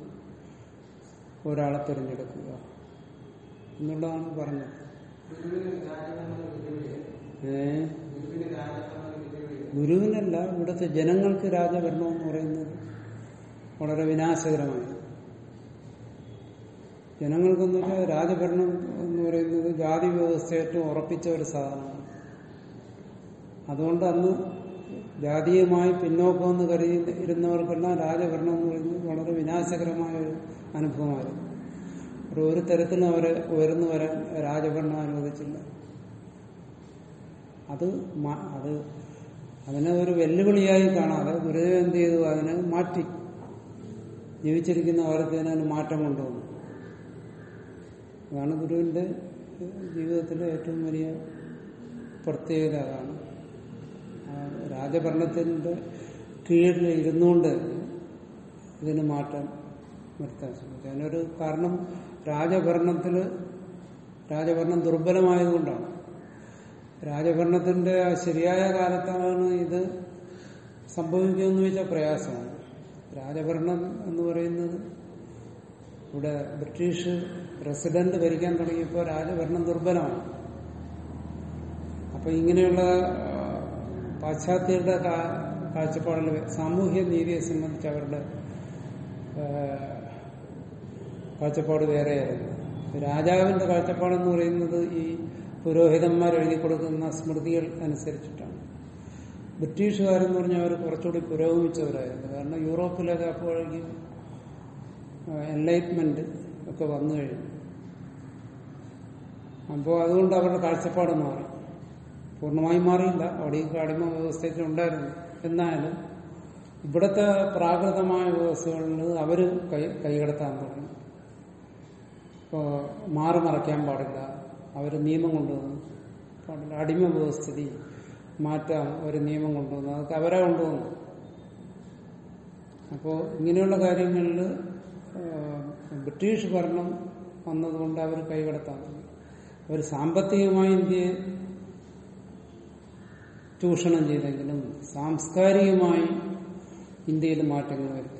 ഒരാളെ തിരഞ്ഞെടുക്കുക എന്നുള്ളതാണ് പറഞ്ഞത് ഗുരുവിന് രാജഭരണ വിദ്യവില്ല ഏഹ് ഗുരുവിന് രാജഭരണ വിദ്യവില്ല ഗുരുവിനല്ല ഇവിടുത്തെ ജനങ്ങൾക്ക് രാജഭരണം എന്ന് പറയുന്നത് വളരെ വിനാശകരമായി ജനങ്ങൾക്കെന്ന് വെച്ചാൽ രാജഭരണം എന്ന് പറയുന്നത് ജാതി വ്യവസ്ഥ ഏറ്റവും ഉറപ്പിച്ച ഒരു സാധനമാണ് അതുകൊണ്ട് അന്ന് ജാതീയമായി പിന്നോക്കം എന്ന് കരുതി ഇരുന്നവർക്കെല്ലാം രാജഭരണം എന്ന് പറയുന്നത് വളരെ വിനാശകരമായ ഒരു അനുഭവമായിരുന്നു ഒരു ഒരു തരത്തിലും അവരെ ഉയർന്നു വരാൻ രാജഭരണം അനുവദിച്ചില്ല അത് മ- അത് അതിനെ ഒരു വെല്ലുവിളിയായി കാണാതെ ഗുരുദേവൻ എന്ത് ചെയ്തു അതിനെ മാറ്റി ജീവിച്ചിരിക്കുന്ന കാലത്ത് അതിന് മാറ്റം കൊണ്ടുവന്നു അതാണ് ഗുരുവിന്റെ ജീവിതത്തിലെ ഏറ്റവും വലിയ പ്രത്യേകത അതാണ് ആ രാജഭരണത്തിന്റെ കീഴിൽ ഇരുന്നുകൊണ്ട് ഇതിന് മാറ്റം വരുത്താൻ ശ്രമിച്ചു അതിനൊരു കാരണം രാജഭരണത്തിൽ രാജഭരണം ദുർബലമായതുകൊണ്ടാണ് രാജഭരണത്തിന്റെ ആ ശരിയായ കാലത്താണ് ഇത് സംഭവിക്കുമെന്ന് വെച്ചാൽ പ്രയാസമാണ് രാജഭരണം എന്ന് പറയുന്നത് ഇവിടെ ബ്രിട്ടീഷ് പ്രസിഡന്റ് ഭരിക്കാൻ തുടങ്ങിയപ്പോൾ രാജഭരണം ദുർബലമാണ് അപ്പൊ ഇങ്ങനെയുള്ള ആ, പാശ്ചാത്യരുടെ കാ- കാഴ്ചപ്പാടിൽ സാമൂഹ്യ നീതിയെ സംബന്ധിച്ച് അവരുടെ ആ, കാഴ്ചപ്പാട് വേറെയായിരുന്നു രാജാവിന്റെ കാഴ്ചപ്പാടെന്ന് പറയുന്നത് ഈ പുരോഹിതന്മാർ എഴുതി കൊടുക്കുന്ന സ്മൃതികൾ അനുസരിച്ചിട്ടാണ് ബ്രിട്ടീഷുകാരെന്ന് പറഞ്ഞാൽ അവർ കുറച്ചുകൂടി പുരോഗമിച്ചവരായിരുന്നു കാരണം യൂറോപ്പിലൊക്കെ അപ്പോഴേക്കും എൻലൈറ്റ്മെന്റ് ഒക്കെ വന്നു കഴിഞ്ഞു അപ്പോൾ അതുകൊണ്ട് അവരുടെ കാഴ്ചപ്പാട് മാറി പൂർണ്ണമായും മാറിയില്ല അവിടെയും അടിമ വ്യവസ്ഥയൊക്കെ ഉണ്ടായിരുന്നു എന്നാലും ഇവിടുത്തെ പ്രാകൃതമായ വ്യവസ്ഥകളിൽ അവർ കൈ കൈകടത്താൻ തുടങ്ങി ഇപ്പോൾ മാറി മറയ്ക്കാൻ പാടില്ല അവർ നിയമം കൊണ്ടുവന്നു പാടില്ല അടിമ വ്യവസ്ഥിതി മാറ്റാം ഒരു നിയമം കൊണ്ടുവന്നു അതൊക്കെ അവരെ കൊണ്ടുവന്നു അപ്പോൾ ഇങ്ങനെയുള്ള കാര്യങ്ങളിൽ ബ്രിട്ടീഷ് ഭരണം വന്നതുകൊണ്ട് അവർ കൈകടത്താൻ തുടങ്ങി അവർ സാമ്പത്തികമായി ഇന്ത്യയെ ചൂഷണം ചെയ്തെങ്കിലും സാംസ്കാരികമായി ഇന്ത്യയിൽ മാറ്റങ്ങൾ വരുത്തി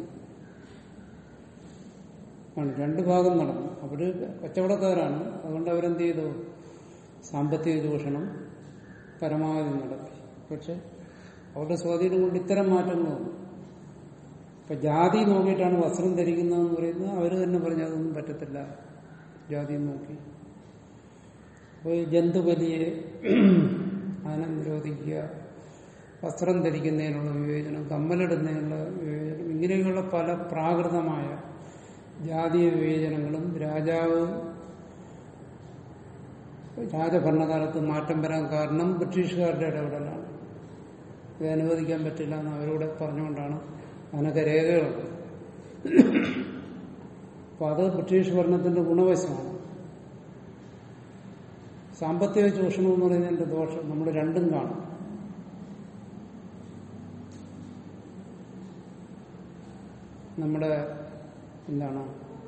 ആണ് രണ്ട് ഭാഗം നടന്നു അവര് കച്ചവടക്കാരാണ് അതുകൊണ്ട് അവരെന്ത് ചെയ്തു സാമ്പത്തിക ചൂഷണം പരമാവധി നടത്തി പക്ഷെ അവരുടെ സ്വാധീനം കൊണ്ട് ഇത്തരം മാറ്റങ്ങൾ വന്നു ഇപ്പൊ ജാതി നോക്കിയിട്ടാണ് വസ്ത്രം ധരിക്കുന്നതെന്ന് പറയുന്നത് അവര് തന്നെ പറഞ്ഞു അതൊന്നും പറ്റത്തില്ല ജാതി നോക്കി അപ്പോൾ ഈ ജന്തുബലിയെ അതിനെ നിരോധിക്കുക വസ്ത്രം ധരിക്കുന്നതിനുള്ള വിവേചനം കമ്മലിടുന്നതിനുള്ള വിവേചനം ഇങ്ങനെയുള്ള പല പ്രാകൃതമായ ജാതീയ വിവേചനങ്ങളും രാജാവ് രാജഭരണകാലത്ത് മാറ്റം വരാൻ കാരണം ബ്രിട്ടീഷുകാരുടെ ഇടപെടലാണ് ഇത് അനുവദിക്കാൻ പറ്റില്ല എന്ന് അവരോട് പറഞ്ഞുകൊണ്ടാണ് അതിനൊക്കെ രേഖകളുണ്ട് അപ്പൊ അത് ബ്രിട്ടീഷ് ഭരണത്തിന്റെ ഗുണവശമാണ് സാമ്പത്തിക ചൂഷണം എന്ന് പറയുന്നതിന്റെ ദോഷം നമ്മൾ രണ്ടും കാണും നമ്മുടെ എന്താണ്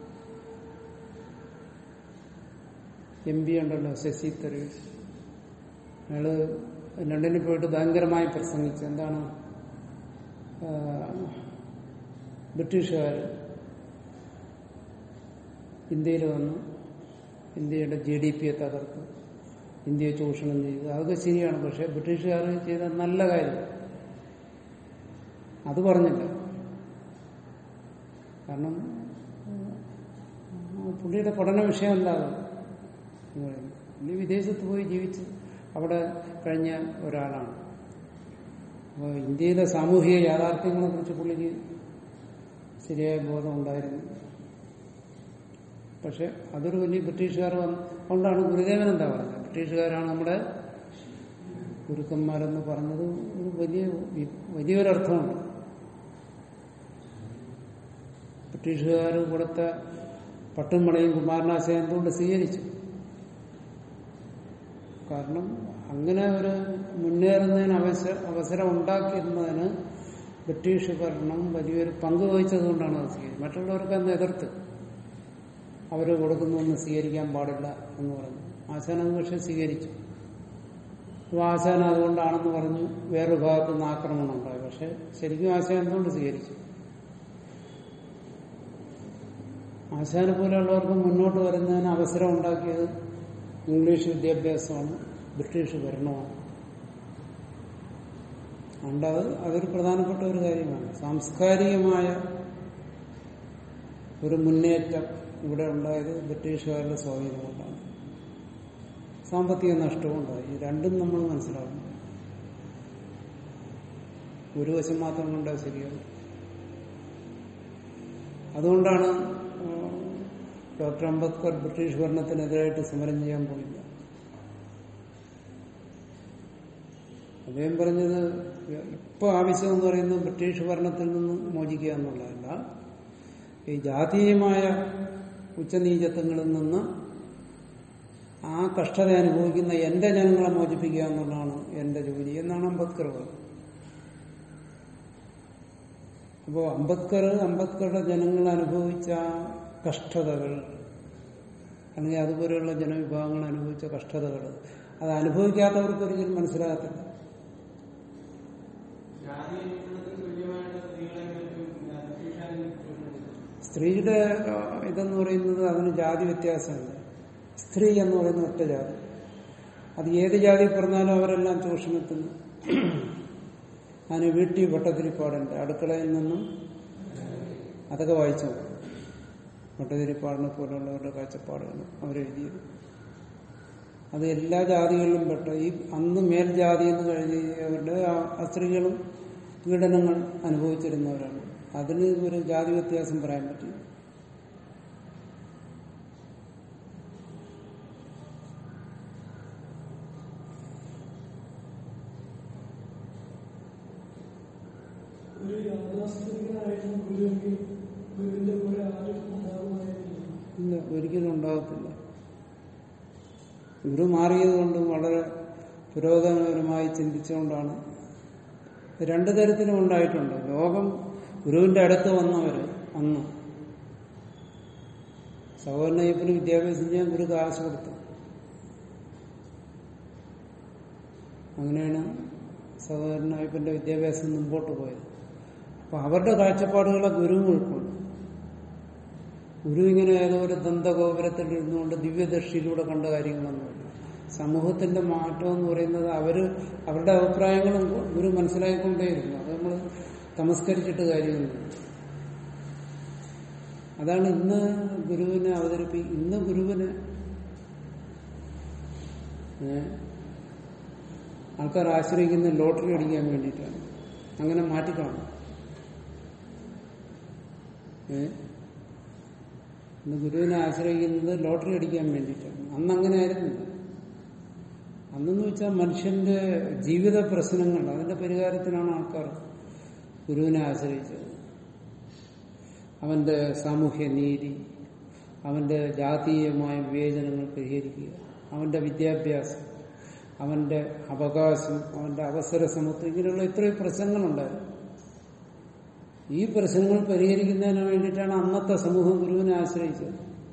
എം പി ഉണ്ടല്ലോ ശശി തരൂർ അയാള് ലണ്ടനിൽ പോയിട്ട് ഭയങ്കരമായി പ്രസംഗിച്ചു എന്താണ് ആ, ബ്രിട്ടീഷുകാർ ഇന്ത്യയിൽ വന്നു ഇന്ത്യയുടെ ജി ഡി പിയെ തകർത്തു ഇന്ത്യയെ ചൂഷണം ചെയ്തു അതൊക്കെ ശരിയാണ് പക്ഷെ ബ്രിട്ടീഷുകാർ ചെയ്ത നല്ല കാര്യം അത് പറഞ്ഞില്ല കാരണം ആ, പുള്ളിയുടെ പഠന വിഷയമല്ല അത് എന്ന് പറയുന്നത്. പുള്ളി വിദേശത്ത് പോയി ജീവിച്ച് അവിടെ കഴിഞ്ഞ ഒരാളാണ് അപ്പോൾ ഇന്ത്യയിലെ സാമൂഹിക യാഥാർത്ഥ്യങ്ങളെ കുറിച്ച് പുള്ളിക്ക് ശരിയായ ബോധം ഉണ്ടായിരുന്നു പക്ഷെ അതൊരു വലിയ ബ്രിട്ടീഷുകാർ വന്ന് അതുകൊണ്ടാണ് ഗുരുദേവൻ എന്താ പറഞ്ഞത് ബ്രിട്ടീഷുകാരാണ് നമ്മുടെ ഗുരുക്കന്മാരെന്ന് പറഞ്ഞത് ഒരു വലിയ വലിയൊരർത്ഥമുണ്ട് ബ്രിട്ടീഷുകാർ കൊടുത്ത പട്ടും മണയും കുമാരനാശയം എന്തുകൊണ്ട് സ്വീകരിച്ചു കാരണം അങ്ങനെ ഒരു മുന്നേറുന്നതിന് അവസര അവസരം ഉണ്ടാക്കിയിരുന്നതിന് ബ്രിട്ടീഷ് ഭരണം വലിയൊരു പങ്ക് വഹിച്ചതുകൊണ്ടാണ് അത് സ്വീകരിച്ചത് മറ്റുള്ളവർക്ക് അന്ന് എതിർത്ത് അവർ കൊടുക്കുന്നൊന്നും സ്വീകരിക്കാൻ പാടില്ല എന്ന് പറഞ്ഞു ആശാൻ അത് പക്ഷെ സ്വീകരിച്ചു അപ്പോൾ ആശാൻ അതുകൊണ്ടാണെന്ന് പറഞ്ഞു വേറൊരു ഭാഗത്ത് നിന്ന് ആക്രമണം ഉണ്ടായി പക്ഷെ ശരിക്കും ആശാൻ എന്തുകൊണ്ട് സ്വീകരിച്ചു ആശാനെ പോലെയുള്ളവർക്ക് മുന്നോട്ട് വരുന്നതിന് അവസരം ഉണ്ടാക്കിയത് ഇംഗ്ലീഷ് വിദ്യാഭ്യാസമാണ് ബ്രിട്ടീഷ് ഭരണമാണ് അതുകൊണ്ട് അത് അതൊരു പ്രധാനപ്പെട്ട ഒരു കാര്യമാണ് സാംസ്കാരികമായ ഒരു മുന്നേറ്റം ഇവിടെ ഉണ്ടായത് ബ്രിട്ടീഷുകാരുടെ സ്വാധീനം കൊണ്ടാണ് സാമ്പത്തിക നഷ്ടവും ഉണ്ടായി ഈ രണ്ടും നമ്മൾ മനസ്സിലാക്കണം ഒരു വശം മാത്രം കൊണ്ടാൽ ശരിയാവും അതുകൊണ്ടാണ് ആ, ഡോക്ടർ അംബേദ്കർ ബ്രിട്ടീഷ് ഭരണത്തിനെതിരായിട്ട് സമരം ചെയ്യാൻ പോയില്ല അദ്ദേഹം പറഞ്ഞത് ഇപ്പൊ ആവശ്യം എന്ന് പറയുന്നത് ബ്രിട്ടീഷ് ഭരണത്തിൽ നിന്ന് മോചിക്കുക എന്നുള്ളതല്ല ഈ ജാതീയമായ ഉച്ചനീചത്വങ്ങളിൽ നിന്ന് ആ കഷ്ടത അനുഭവിക്കുന്ന എന്റെ ജനങ്ങളെ മോചിപ്പിക്കുക എന്നുള്ളതാണ് എന്റെ ജോലി എന്നാണ് അംബേദ്കർ പറഞ്ഞത് അപ്പോ അംബേദ്കർ അംബേദ്കറുടെ ജനങ്ങൾ അനുഭവിച്ച കഷ്ടതകൾ അല്ലെങ്കിൽ അതുപോലെയുള്ള ജനവിഭാഗങ്ങൾ അനുഭവിച്ച കഷ്ടതകൾ അത് അനുഭവിക്കാത്തവർക്ക് ഒരിക്കലും മനസ്സിലാകത്തില്ല ജാതി ചൂഷണത്തിന് തുല്യമായിട്ട് സ്ത്രീകളെ ബ്രിട്ടീഷുകാരും ചൂഷണം സ്ത്രീയുടെ ആ, ഇതെന്ന് പറയുന്നത് അതിന് ജാതി വ്യത്യാസമുണ്ട് സ്ത്രീ എന്ന് പറയുന്ന ഒറ്റ ജാതി അത് ഏത് ജാതി പറഞ്ഞാലും അവരെല്ലാം ചൂഷണത്തിന് അതിന് വീട്ടി ഭട്ടതിരിപ്പാടുണ്ട് അടുക്കളയിൽ നിന്നും അതൊക്കെ വായിച്ചു ഭട്ടതിരിപ്പാടിനെ പോലുള്ളവരുടെ കാഴ്ചപ്പാടുകൾ അവരെഴുതിയത് അത് എല്ലാ ജാതികളിലും പെട്ട ഈ അന്ന് മേൽജാതി എന്ന് കഴിഞ്ഞവരുടെ ആ സ്ത്രീകളും പീഡനങ്ങൾ അനുഭവിച്ചിരുന്നവരാണ് അതിന് ഒരു ജാതി വ്യത്യാസം പറയാൻ പറ്റില്ല ഒരു യാഥാസ്ഥിതികനായിട്ടും ഗുരുവിന്റെ ഗുരുവിന്റെ കൂടെ ആരും ഉണ്ടാകുമായിരുന്നില്ല ഇല്ല ഒരിക്കലും ഉണ്ടാകത്തില്ല ഗുരു മാറിയത് കൊണ്ട് വളരെ പുരോഗമനപരമായി ചിന്തിച്ചുകൊണ്ടാണ് രണ്ടു തരത്തിലും ഉണ്ടായിട്ടുണ്ട് ലോകം ഗുരുവിന്റെ അടുത്ത് വന്നവര് അന്ന് സഹോദരനയ്യപ്പന് വിദ്യാഭ്യാസം ചെയ്യാൻ ഗുരു കാശ് കൊടുത്തു അങ്ങനെയാണ് സഹോദരനയ്യപ്പന്റെ വിദ്യാഭ്യാസം മുമ്പോട്ട് പോയത് അപ്പൊ അവരുടെ കാഴ്ചപ്പാടുകളെ ഗുരു ഉൾക്കൊണ്ടു ഗുരു ഇങ്ങനെ ഏതോ ഒരു ദന്തഗോപുരത്തിൽ ഇരുന്നുകൊണ്ട് ദിവ്യദൃഷ്ടിയിലൂടെ കണ്ട കാര്യങ്ങളൊന്നുമില്ല സമൂഹത്തിന്റെ മാറ്റം എന്ന് പറയുന്നത് അവര് അവരുടെ അഭിപ്രായങ്ങളും ഗുരു മനസ്സിലാക്കിക്കൊണ്ടേയിരുന്നു അത് നമ്മൾ തമസ്കരിച്ചിട്ട് കാര്യമൊന്നും അതാണ് ഇന്ന് ഗുരുവിനെ അവതരിപ്പി ഇന്ന് ഗുരുവിനെ ഏ, ആൾക്കാർ ആശ്രയിക്കുന്ന ലോട്ടറി അടിക്കാൻ വേണ്ടിയിട്ടാണ് അങ്ങനെ മാറ്റിക്കാണും ഏ ഇന്ന് ഗുരുവിനെ ആശ്രയിക്കുന്നത് ലോട്ടറി അടിക്കാൻ വേണ്ടിയിട്ടാണ് അന്ന് അങ്ങനെ ആയിരുന്നില്ല അന്നെന്ന് വെച്ചാൽ മനുഷ്യന്റെ ജീവിത പ്രശ്നങ്ങൾ അതിന്റെ പരിഹാരത്തിനാണ് ആൾക്കാർ ഗുരുവിനെ ആശ്രയിച്ചത് അവന്റെ സാമൂഹ്യ നീതി അവന്റെ ജാതീയമായ വിവേചനങ്ങൾ പരിഹരിക്കുക അവന്റെ വിദ്യാഭ്യാസം അവന്റെ അവകാശം അവന്റെ അവസര സമത്വം ഇങ്ങനെയുള്ള ഇത്രയും പ്രശ്നങ്ങളുണ്ടായിരുന്നു ഈ പ്രശ്നങ്ങൾ പരിഹരിക്കുന്നതിന് വേണ്ടിയിട്ടാണ് അന്നത്തെ സമൂഹം ഗുരുവിനെ ആശ്രയിച്ചത്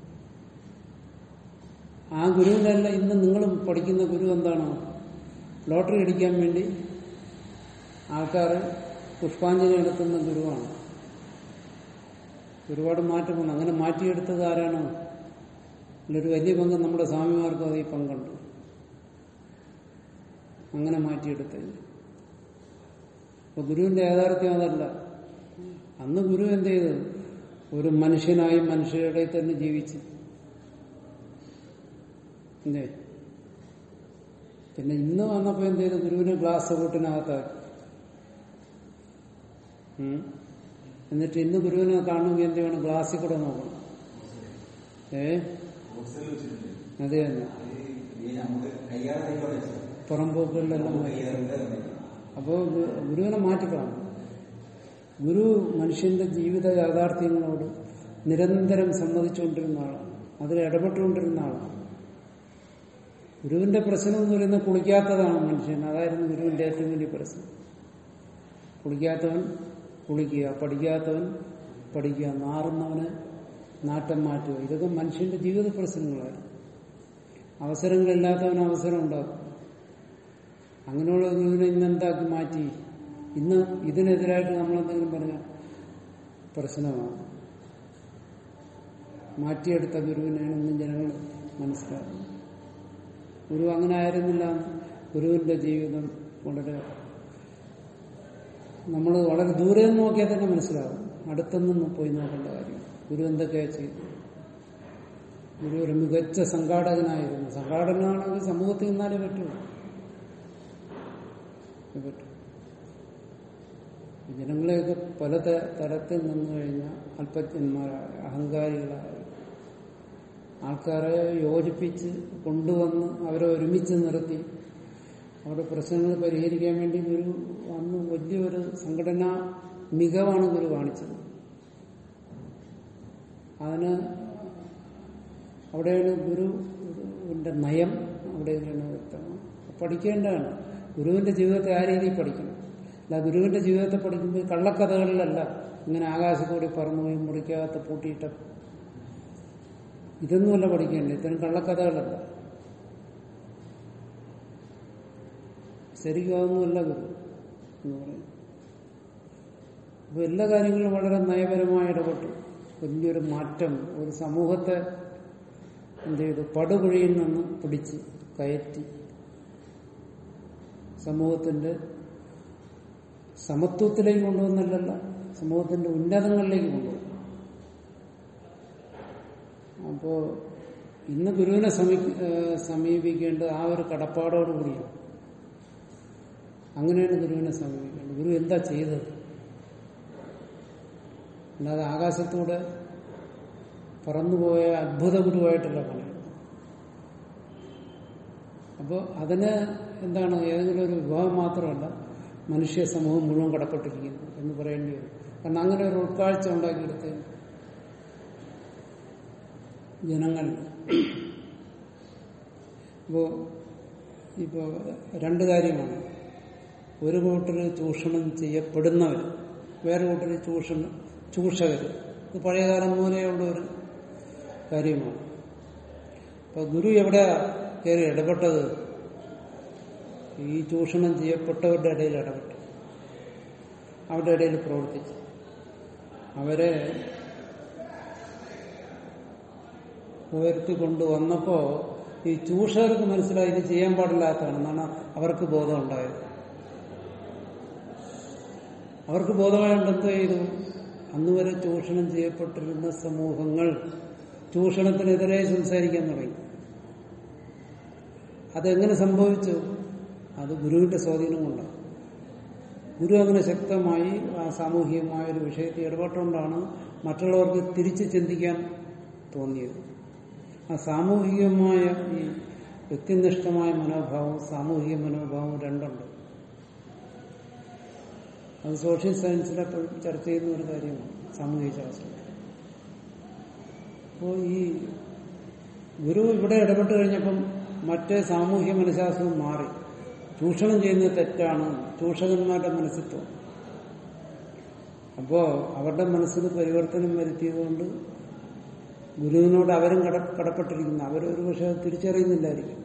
ആ ഗുരുവിനല്ല ഇന്ന് നിങ്ങൾ പഠിക്കുന്ന ഗുരു എന്താണ് ലോട്ടറി അടിക്കാൻ വേണ്ടി ആൾക്കാർ പുഷ്പാഞ്ജലി നടത്തുന്ന ഗുരുവാണ് ഒരുപാട് മാറ്റം വന്നു അങ്ങനെ മാറ്റിയെടുത്തത് ആരാണ് അതിലൊരു വലിയ പങ്ക് നമ്മുടെ സ്വാമിമാർക്കും അത് ഈ പങ്കുണ്ട് അങ്ങനെ മാറ്റിയെടുത്തത് അപ്പൊ ഗുരുവിന്റെ യാഥാർത്ഥ്യം അതല്ല അന്ന് ഗുരു എന്ത് ചെയ്തു ഒരു മനുഷ്യനായി മനുഷ്യരുടെ തന്നെ ജീവിച്ചു എന്തേ പിന്നെ ഇന്ന് വന്നപ്പോ എന്ത് ചെയ്തു ഗുരുവിനെ ഗ്ലാസ് കൂട്ടിനകത്താക്കി ഉം. എന്നിട്ട് ഇന്ന് ഗുരുവിനെ കാണുമെങ്കിൽ എന്ത് ചെയ്യണം ഗ്ലാസ്സിൽ കൂടെ നോക്കണം ഏ അതെ തന്നെ പുറംപോക്കുകളിലെല്ലാം അപ്പോൾ ഗുരുവിനെ മാറ്റിക്കാണും ഗുരു മനുഷ്യന്റെ ജീവിത യാഥാർത്ഥ്യങ്ങളോട് നിരന്തരം സമ്മതിച്ചുകൊണ്ടിരുന്ന ആളാണ് അതിൽ ഇടപെട്ടുകൊണ്ടിരുന്ന ആളാണ് ഗുരുവിന്റെ പ്രശ്നം എന്ന് പറയുന്നത് കുളിക്കാത്തതാണ് മനുഷ്യൻ അതായിരുന്നു ഗുരുവിന്റെ ഏറ്റവും വലിയ പ്രശ്നം കുളിക്കാത്തവൻ കുളിക്കുക പഠിക്കാത്തവൻ പഠിക്കുക നാറുന്നവന് നാട്ടം മാറ്റുക ഇതൊക്കെ മനുഷ്യന്റെ ജീവിത പ്രശ്നങ്ങളായിരുന്നു അവസരങ്ങളില്ലാത്തവന് അവസരം ഉണ്ടാകും അങ്ങനെയുള്ള ഗുരുവിനെ ഇന്നെന്താക്കി മാറ്റി ഇന്ന് ഇതിനെതിരായിട്ട് നമ്മളെന്തെങ്കിലും പറഞ്ഞ പ്രശ്നമാണ് മാറ്റിയെടുത്ത ഗുരുവിനെയാണ് ഇന്നും ജനങ്ങൾ മനസ്സിലാക്കുന്നത് ഗുരു അങ്ങനെ ആയിരുന്നില്ല ഗുരുവിന്റെ ജീവിതം വളരെ നമ്മൾ വളരെ ദൂരെ നിന്ന് നോക്കിയാൽ തന്നെ മനസ്സിലാവും അടുത്തൊന്നും പോയി നോക്കേണ്ട കാര്യം ഗുരു എന്തൊക്കെയാ ചെയ്തു ഗുരു ഒരു മികച്ച സംഘാടകനായിരുന്നു സംഘാടകനാണെങ്കിൽ സമൂഹത്തിൽ നിന്നാലേ പറ്റൂ പറ്റൂ ജനങ്ങളെയൊക്കെ പല ത- തരത്തിൽ നിന്ന് കഴിഞ്ഞാൽ അല്പജ്ഞന്മാരായ അഹങ്കാരികളായ ആൾക്കാരെ യോജിപ്പിച്ച് കൊണ്ടുവന്ന് അവരെ ഒരുമിച്ച് നിർത്തി അവരുടെ പ്രശ്നങ്ങൾ പരിഹരിക്കാൻ വേണ്ടി ഗുരു അന്ന് വലിയൊരു സംഘടനാ മികവാണ് ഗുരു കാണിച്ചത് അതിന് അവിടെയാണ് ഗുരുവിന്റെ നയം അവിടെയാണ് വ്യക്തമാണ് പഠിക്കേണ്ടതാണ് ഗുരുവിന്റെ ജീവിതത്തെ ആ രീതിയിൽ പഠിക്കണം അല്ല ഗുരുവിന്റെ ജീവിതത്തെ പഠിക്കുമ്പോൾ ഈ കള്ളക്കഥകളിലല്ല ഇങ്ങനെ ആകാശത്തൂടി പറന്നുപോയി മുറിക്കകത്ത് പൂട്ടിയിട്ട ഇതൊന്നുമല്ല പഠിക്കേണ്ടത് ഇത്തരം കള്ളക്കഥകളല്ല ശരിക്കും അതൊന്നുമല്ല ഗുരു എന്ന് പറയും അപ്പൊ എല്ലാ കാര്യങ്ങളും വളരെ നയപരമായി ഇടപെട്ടു വലിയൊരു മാറ്റം ഒരു സമൂഹത്തെ എന്ത് ചെയ്തു പടുകുഴിയിൽ നിന്ന് പിടിച്ച് കയറ്റി സമൂഹത്തിന്റെ സമത്വത്തിലേക്ക് കൊണ്ടുവന്നല്ലല്ല സമൂഹത്തിന്റെ ഉന്നതങ്ങളിലേക്ക് കൊണ്ടുവന്നു അപ്പോ ഇന്ന് ഗുരുവിനെ സമീ ഏഹ് സമീപിക്കേണ്ടത് ആ ഒരു കടപ്പാടോടുകൂടിയാണ് അങ്ങനെയാണ് ഗുരുവിനെ സമീപിക്കേണ്ടത് ഗുരു എന്താ ചെയ്തത് അല്ലാതെ ആകാശത്തൂടെ പറന്നുപോയ അത്ഭുത ഗുരുവായിട്ടല്ല പറയുന്നത് അപ്പോൾ അതിന് എന്താണ് ഏതെങ്കിലും ഒരു വിഭാഗം മാത്രമല്ല മനുഷ്യ സമൂഹം മുഴുവൻ കടപ്പെട്ടിരിക്കുന്നു എന്ന് പറയേണ്ടി വരും കാരണം അങ്ങനെ ഒരു ഉൾക്കാഴ്ച ഉണ്ടാക്കിയെടുത്ത് ജനങ്ങൾ ഇപ്പോ ഇപ്പോ രണ്ട് കാര്യമാണ് ഒരു കൂട്ടർ ചൂഷണം ചെയ്യപ്പെടുന്നവർ വേറെ കൂട്ടർ ചൂഷണം ചൂഷകർ ഇത് പഴയകാലം മൂലയുള്ള ഒരു കാര്യമാണ് അപ്പൊ ഗുരു എവിടെ കയറി ഇടപെട്ടത് ഈ ചൂഷണം ചെയ്യപ്പെട്ടവരുടെ ഇടയിൽ ഇടപെട്ടു അവരുടെ ഇടയിൽ പ്രവർത്തിച്ചു അവരെ ഉയർത്തിക്കൊണ്ടുവന്നപ്പോ ഈ ചൂഷകർക്ക് മനസ്സിലായി ഇത് ചെയ്യാൻ പാടില്ലാത്തതാണെന്നാണ് അവർക്ക് ബോധം ഉണ്ടായത് അവർക്ക് ബോധമായുണ്ട് എന്ത് ചെയ്തു അന്ന് വരെ ചൂഷണം ചെയ്യപ്പെട്ടിരുന്ന സമൂഹങ്ങൾ ചൂഷണത്തിനെതിരെ സംസാരിക്കാൻ തുടങ്ങി അതെങ്ങനെ സംഭവിച്ചു അത് ഗുരുവിന്റെ സ്വാധീനം കൊണ്ടാണ് ഗുരു അങ്ങനെ ശക്തമായി ആ സാമൂഹികമായ ഒരു വിഷയത്തിൽ ഇടപെട്ടുകൊണ്ടാണ് മറ്റുള്ളവർക്ക് തിരിച്ച് ചിന്തിക്കാൻ തോന്നിയത് ആ സാമൂഹികമായ ഈ വ്യക്തിനിഷ്ഠമായ മനോഭാവവും സാമൂഹിക മനോഭാവവും രണ്ടുണ്ട് അത് സോഷ്യൽ സയൻസിൽ എപ്പോഴും ചർച്ച ചെയ്യുന്ന ഒരു കാര്യമാണ് സാമൂഹിക ശാസ്ത്രം അപ്പോൾ ഈ ഗുരു ഇവിടെ ഇടപെട്ട് കഴിഞ്ഞപ്പം മറ്റേ സാമൂഹ്യ മനഃശാസ്ത്രം മാറി ചൂഷണം ചെയ്യുന്നത് തെറ്റാണ് ചൂഷകന്മാരുടെ മനസ്സിത്വം അപ്പോ അവരുടെ മനസ്സിന് പരിവർത്തനം വരുത്തിയതുകൊണ്ട് ഗുരുവിനോട് അവരും കട കടപ്പെട്ടിരിക്കുന്നു അവരൊരു പക്ഷെ അത് തിരിച്ചറിയുന്നില്ലായിരിക്കും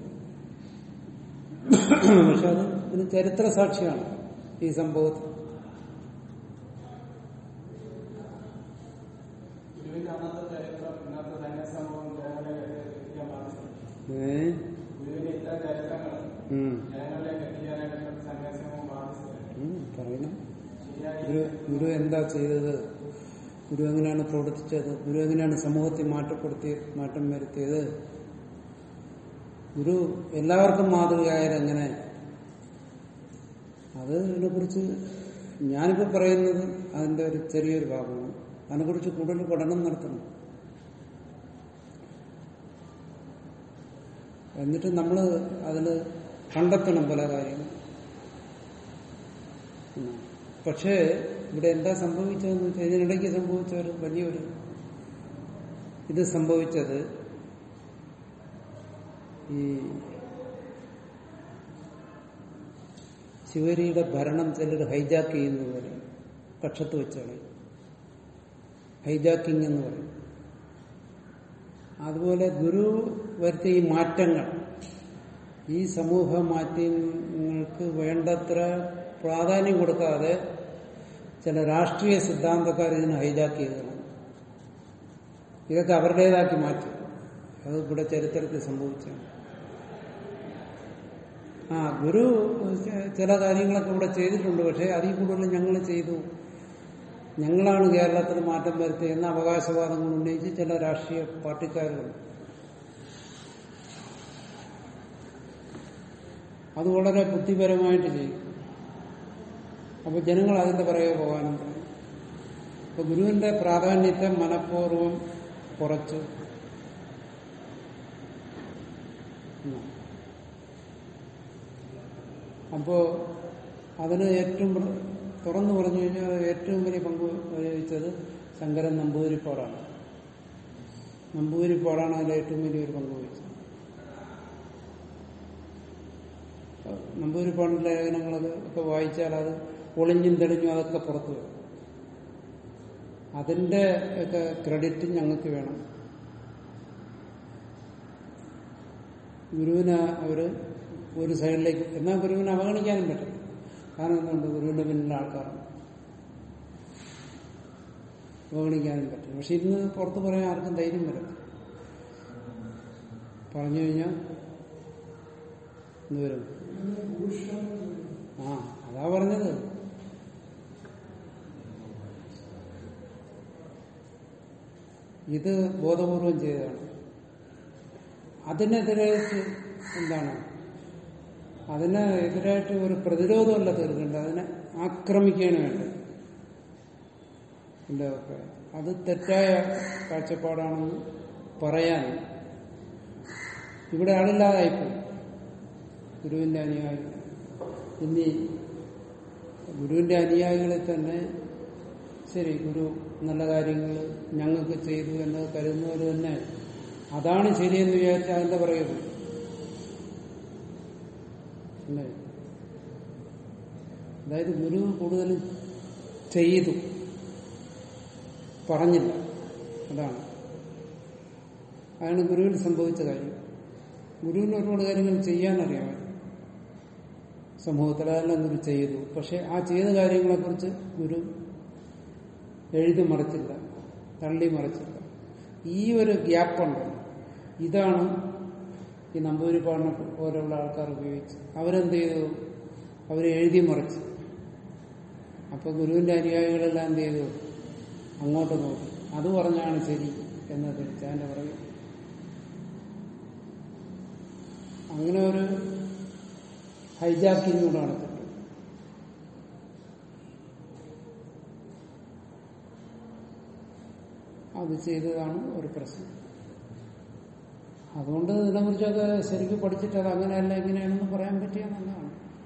പക്ഷെ അത് ഇതിന് ചരിത്ര സാക്ഷിയാണ് ഈ സംഭവത്തിൽ ഗുരുവിന്റെ അന്നത്തെ ചരിത്രം ഇന്നത്തെ തന്നെ സംഭവം ജനങ്ങളിലേക്ക് എത്തിക്കാൻ ബാധിച്ചു ഏ ഗുരുവിന്റെ ഇത്തരം ചരിത്രങ്ങൾ ഉം. ജനങ്ങളിലേക്ക് എത്തിക്കാനായിട്ട് സന്യാസമവും ബാധിച്ചു ഉം, പറയണം ശരിയായി ഗുരു ഗുരു എന്താ ചെയ്തത് ഗുരു എങ്ങനെയാണ് പ്രവർത്തിച്ചത് ഗുരു എങ്ങനെയാണ് സമൂഹത്തിൽ മാറ്റപ്പെടുത്തി മാറ്റം വരുത്തിയത് ഗുരു എല്ലാവർക്കും മാതൃകയായത് എങ്ങനെ അത് ഇതിനെക്കുറിച്ച് ഞാനിപ്പോൾ പറയുന്നത് അതിന്റെ ഒരു ചെറിയൊരു ഭാഗമാണ് അതിനെക്കുറിച്ച് കൂടുതൽ പഠനം നടത്തണം എന്നിട്ട് നമ്മൾ അതിൽ കണ്ടെത്തണം പല കാര്യങ്ങൾ ഉം. പക്ഷേ ഇവിടെ എന്താ സംഭവിച്ചതെന്ന് വെച്ചാൽ ഇതിനിടയ്ക്ക് സംഭവിച്ച ഒരു വലിയൊരു ഇത് സംഭവിച്ചത് ഈ ശിവരിയുടെ ഭരണം ചിലർ ഹൈജാക്ക് ചെയ്യുന്നത് പോലെ കക്ഷത്ത് വെച്ചാണ് ഹൈജാക്കിംഗ് എന്ന് പറയും അതുപോലെ ഗുരു വരുത്തിയ ഈ മാറ്റങ്ങൾ ഈ സമൂഹ മാറ്റങ്ങൾക്ക് വേണ്ടത്ര പ്രാധാന്യം കൊടുക്കാതെ ചില രാഷ്ട്രീയ സിദ്ധാന്തക്കാർ ഇതിനെ ഹൈജാക്ക് ചെയ്തതാണ് ഇതൊക്കെ അവരുടേതാക്കി മാറ്റി അത് ഇവിടെ ചരിത്രത്തിൽ സംഭവിച്ചാണ് ആ ഗുരു ച- ചില കാര്യങ്ങളൊക്കെ ഇവിടെ ചെയ്തിട്ടുണ്ട് പക്ഷെ അതിൽ കൂടുതൽ ഞങ്ങൾ ചെയ്തു ഞങ്ങളാണ് കേരളത്തിൽ മാറ്റം വരുത്തിയെന്ന അവകാശവാദങ്ങൾ ഉന്നയിച്ച് ചില രാഷ്ട്രീയ പാർട്ടിക്കാരുണ്ട് അത് വളരെ ബുദ്ധിപരമായിട്ട് ചെയ്യും അപ്പൊ ജനങ്ങൾ അതിന്റെ പുറകെ പോകാനും തുടങ്ങി അപ്പൊ ഗുരുവിന്റെ പ്രാധാന്യത്തെ മനഃപൂർവ്വം കുറച്ചു ഉം. അപ്പോ അതിന് ഏറ്റവും പ്ര- തുറന്നു പറഞ്ഞു കഴിഞ്ഞാൽ ഏറ്റവും വലിയ പങ്ക് വഹിച്ചത് ശങ്കരൻ നമ്പൂതിരിപ്പാടാണ് നമ്പൂതിരിപ്പാടാണ് അതിൽ ഏറ്റവും വലിയൊരു പങ്ക് വഹിച്ചത് നമ്പൂതിരിപ്പാടിന്റെ ലേഖനങ്ങളൊക്കെ ഒക്കെ വായിച്ചാൽ അത് ഒളിഞ്ഞും തെളിഞ്ഞും അതൊക്കെ പുറത്തു വരും അതിന്റെ ഒക്കെ ക്രെഡിറ്റ് ഞങ്ങൾക്ക് വേണം ഗുരുവിന് അവര് ഒരു സൈഡിലേക്ക് എന്നാൽ ഗുരുവിനെ അവഗണിക്കാനും പറ്റും കാരണം എന്തുകൊണ്ട് ഗുരുവിന്റെ പിന്നിലെ ആൾക്കാരാണ് അവഗണിക്കാനും പറ്റും പക്ഷെ ഇന്ന് പുറത്ത് പറയാൻ ആർക്കും ധൈര്യം വരും പറഞ്ഞു കഴിഞ്ഞാൽ എന്ത് വരും ഭൂഷണം ആ അതാ പറഞ്ഞത് ഇത് ബോധപൂർവം ചെയ്തതാണ് അതിനെതിരായിട്ട് എന്താണ് അതിന് എതിരായിട്ട് ഒരു പ്രതിരോധമല്ല തീർക്കേണ്ടത് അതിനെ ആക്രമിക്കുകയാണ് വേണ്ടത് എന്റെ അഭിപ്രായം അത് തെറ്റായ കാഴ്ചപ്പാടാണെന്ന് പറയാൻ ഇവിടെ ആളില്ലാതായിപ്പോയി ഗുരുവിന്റെ അനുയായികൾ ഇനി ഗുരുവിന്റെ അനുയായികളിൽ തന്നെ ശരി ഗുരു നല്ല കാര്യങ്ങൾ ഞങ്ങൾക്ക് ചെയ്തു എന്ന് കരുതുന്നവർ തന്നെ അതാണ് ശരിയെന്ന് വിചാരിച്ചാൽ അതിന്റെ പറയുന്നത് അല്ലേ അതായത് ഗുരു കൂടുതലും ചെയ്തു പറഞ്ഞില്ല അതാണ് അതാണ് ഗുരുവിന് സംഭവിച്ച കാര്യം ഗുരുവിന് ഒരുപാട് കാര്യങ്ങൾ ചെയ്യാനറിയാം സമൂഹത്തിൽ അതെല്ലാം ഗുരു ചെയ്തു പക്ഷെ ആ ചെയ്ത കാര്യങ്ങളെക്കുറിച്ച് ഗുരു എഴുതി മറിച്ചില്ല തള്ളി മറിച്ചില്ല ഈ ഒരു ഗ്യാപ്പുണ്ട് ഇതാണ് ഈ നമ്പൂരിപ്പാടിനെ പോലെയുള്ള ആൾക്കാർ ഉപയോഗിച്ച് അവരെന്ത് ചെയ്തു അവർ എഴുതി മറിച്ച് അപ്പൊ ഗുരുവിന്റെ അനുയായികളെല്ലാം എന്ത് ചെയ്തു അങ്ങോട്ട് നോക്കി അത് പറഞ്ഞാണ് ശരി എന്ന് തിരിച്ചാന്റെ പറയും അങ്ങനെ ഒരു ഹൈജാക്കിംഗ് കൂടെ നടത്തിട്ടുണ്ട് അത് ചെയ്തതാണ് ഒരു പ്രശ്നം അതുകൊണ്ട് ഇതിനെക്കുറിച്ചൊക്കെ ശരിക്കും പഠിച്ചിട്ട് അത് അങ്ങനെയല്ല ഇങ്ങനെയാണെന്ന് പറയാൻ പറ്റിയ നല്ലതാണ്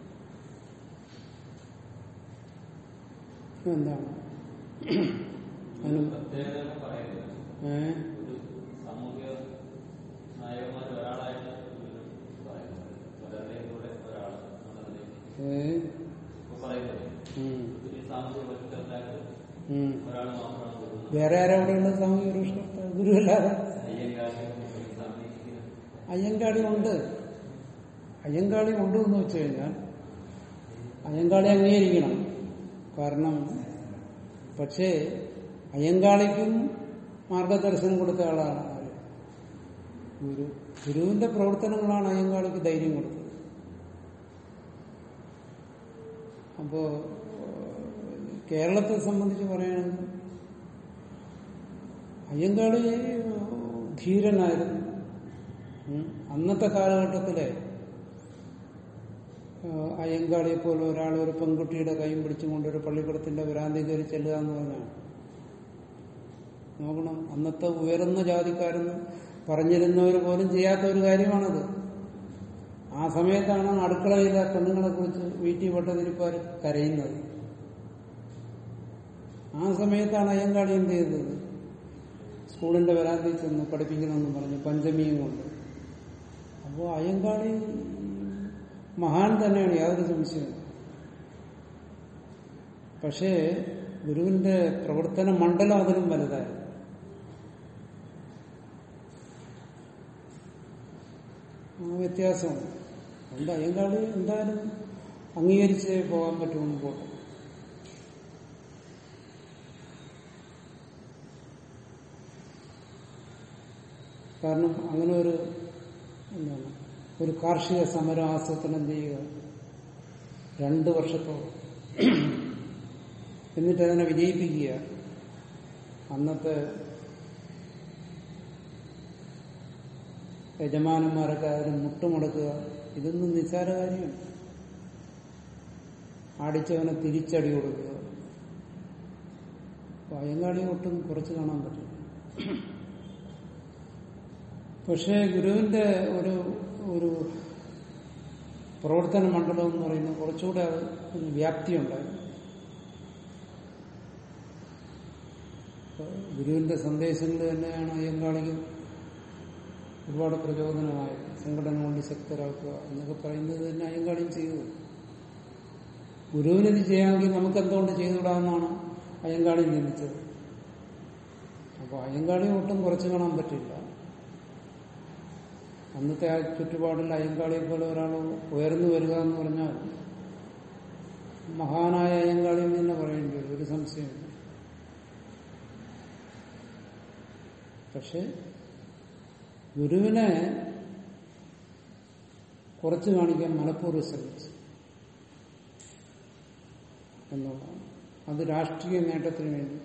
എന്താണ് അതിനും പ്രത്യേകത പറയുന്നത് ഏഹ് ഒരു സാമൂഹ്യ നായകന്മാർ ഒരാളായിട്ട് പറയുന്നത് പലരുടെയും കൂടെ ഒരാൾ എന്നുള്ളതിനെ ഏഹ് ഇപ്പൊ പറയുന്നത് ഉം, ഒരു സാമൂഹ്യ പരിഷ്കർത്തായിട്ട് ഉം. ഒരാൾ മാത്രമാണ് വരുന്നത് വേറെ ആരാ അവിടെയുള്ള സാമൂഹ്യ പുരുഷകർത്താവ് ഗുരുവല്ലാതെ അയ്യങ്കാശം സമീപിക്കുന്നത് അയ്യങ്കാളി ഉണ്ട് അയ്യങ്കാളി ഉണ്ട് എന്ന് വെച്ച് കഴിഞ്ഞാൽ അയ്യങ്കാളി അംഗീകരിക്കണം കാരണം പക്ഷേ അയ്യങ്കാളിക്കും മാർഗദർശനം കൊടുത്ത ആളാണ് ആര്? ഗുരു ഗുരുവിന്റെ പ്രവർത്തനങ്ങളാണ് അയ്യങ്കാളിക്ക് ധൈര്യം കൊടുത്തത് അപ്പോ ഏഹ്, കേരളത്തെ സംബന്ധിച്ച് പറയുകയാണെങ്കിൽ അയ്യങ്കാളി ധീരനായിരുന്നു ഉം. അന്നത്തെ കാലഘട്ടത്തിലെ ഏഹ്, അയ്യങ്കാളിയെ പോലെ ഒരാൾ ഒരു പെൺകുട്ടിയുടെ കൈയും പിടിച്ചുകൊണ്ട് ഒരു പള്ളിക്കൂടത്തിന്റെ വരാന്തി കയറി ചെല്ലുക എന്ന് പറഞ്ഞാണ് നോക്കണം അന്നത്തെ ഉയർന്ന ജാതിക്കാരെന്ന് പറഞ്ഞിരുന്നവർ പോലും ചെയ്യാത്ത ഒരു കാര്യമാണത് ആ സമയത്താണ് അടുക്കളയിലെ പെണ്ണുങ്ങളെ കുറിച്ച് വീട്ടിൽ വട്ടതിരിപ്പാർ കരയുന്നത് ആ സമയത്താണ് അയ്യങ്കാളി എന്ത് ചെയ്തത് സ്കൂളിന്റെ വരാന്തിയിൽ ചെന്ന് പഠിപ്പിക്കണമെന്ന് പറഞ്ഞു പഞ്ചമിയും കൊണ്ട് അപ്പോൾ അയ്യങ്കാളി മഹാൻ തന്നെയാണ് യാതൊരു സംശയവും പക്ഷേ ഗുരുവിന്റെ പ്രവർത്തന മണ്ഡലം അതിലും വലുതായിരുന്നു ആ വ്യത്യാസമുണ്ട് അതുകൊണ്ട് അയ്യങ്കാളി എന്തായാലും അംഗീകരിച്ച് പോകാൻ പറ്റും മുമ്പോട്ട് കാരണം അങ്ങനെ ഒരു എന്താണ് ഒരു കാർഷിക സമരം ആസൂത്രണം ചെയ്യുക രണ്ട് വർഷത്തോളം എന്നിട്ട് അതിനെ വിജയിപ്പിക്കുക അന്നത്തെ യജമാനന്മാരൊക്കെ അതിന് മുട്ടുമുടക്കുക ഇതൊന്നും നിസ്സാര കാര്യമാണ് അടിച്ചവനെ തിരിച്ചടി കൊടുക്കുക അപ്പൊ അയ്യങ്കാളി ഒട്ടും കുറച്ച് കാണാൻ പറ്റില്ല പക്ഷേ ഗുരുവിന്റെ ഒരു ഒരു പ്രവർത്തന മണ്ഡലം എന്ന് പറയുന്നത് കുറച്ചുകൂടെ അത് ഒരു വ്യാപ്തിയുണ്ടായിരുന്നു അപ്പൊ ഗുരുവിന്റെ സന്ദേശങ്ങൾ തന്നെയാണ് അയ്യങ്കാളിക്ക് ഒരുപാട് പ്രചോദനമായത് സംഘടന കൊണ്ട് ശക്തരാക്കുക എന്നൊക്കെ പറയുന്നത് തന്നെ അയ്യങ്കാളിയും ചെയ്തു ഗുരുവിനിത് ചെയ്യാമെങ്കിൽ നമുക്ക് എന്തുകൊണ്ട് ചെയ്തുകൂടാമെന്നാണ് അയ്യങ്കാളി ചിന്തിച്ചത് അപ്പോൾ അയ്യങ്കാളി ഒട്ടും കുറച്ച് കാണാൻ പറ്റില്ല അന്നത്തെ ആ ചുറ്റുപാടിൽ അയ്യങ്കാളിയെ പോലെ ഒരാൾ ഉയർന്നു വരിക എന്ന് പറഞ്ഞാൽ മഹാനായ അയ്യങ്കാളി എന്ന് തന്നെ പറയേണ്ടി വരും ഒരു സംശയമില്ല പക്ഷെ ഗുരുവിനെ കുറച്ച് കാണിക്കാൻ മനഃപൂർവ്വം ശ്രമിച്ചു എന്നുള്ളതാണ് അത് രാഷ്ട്രീയ നേട്ടത്തിന് വേണ്ടി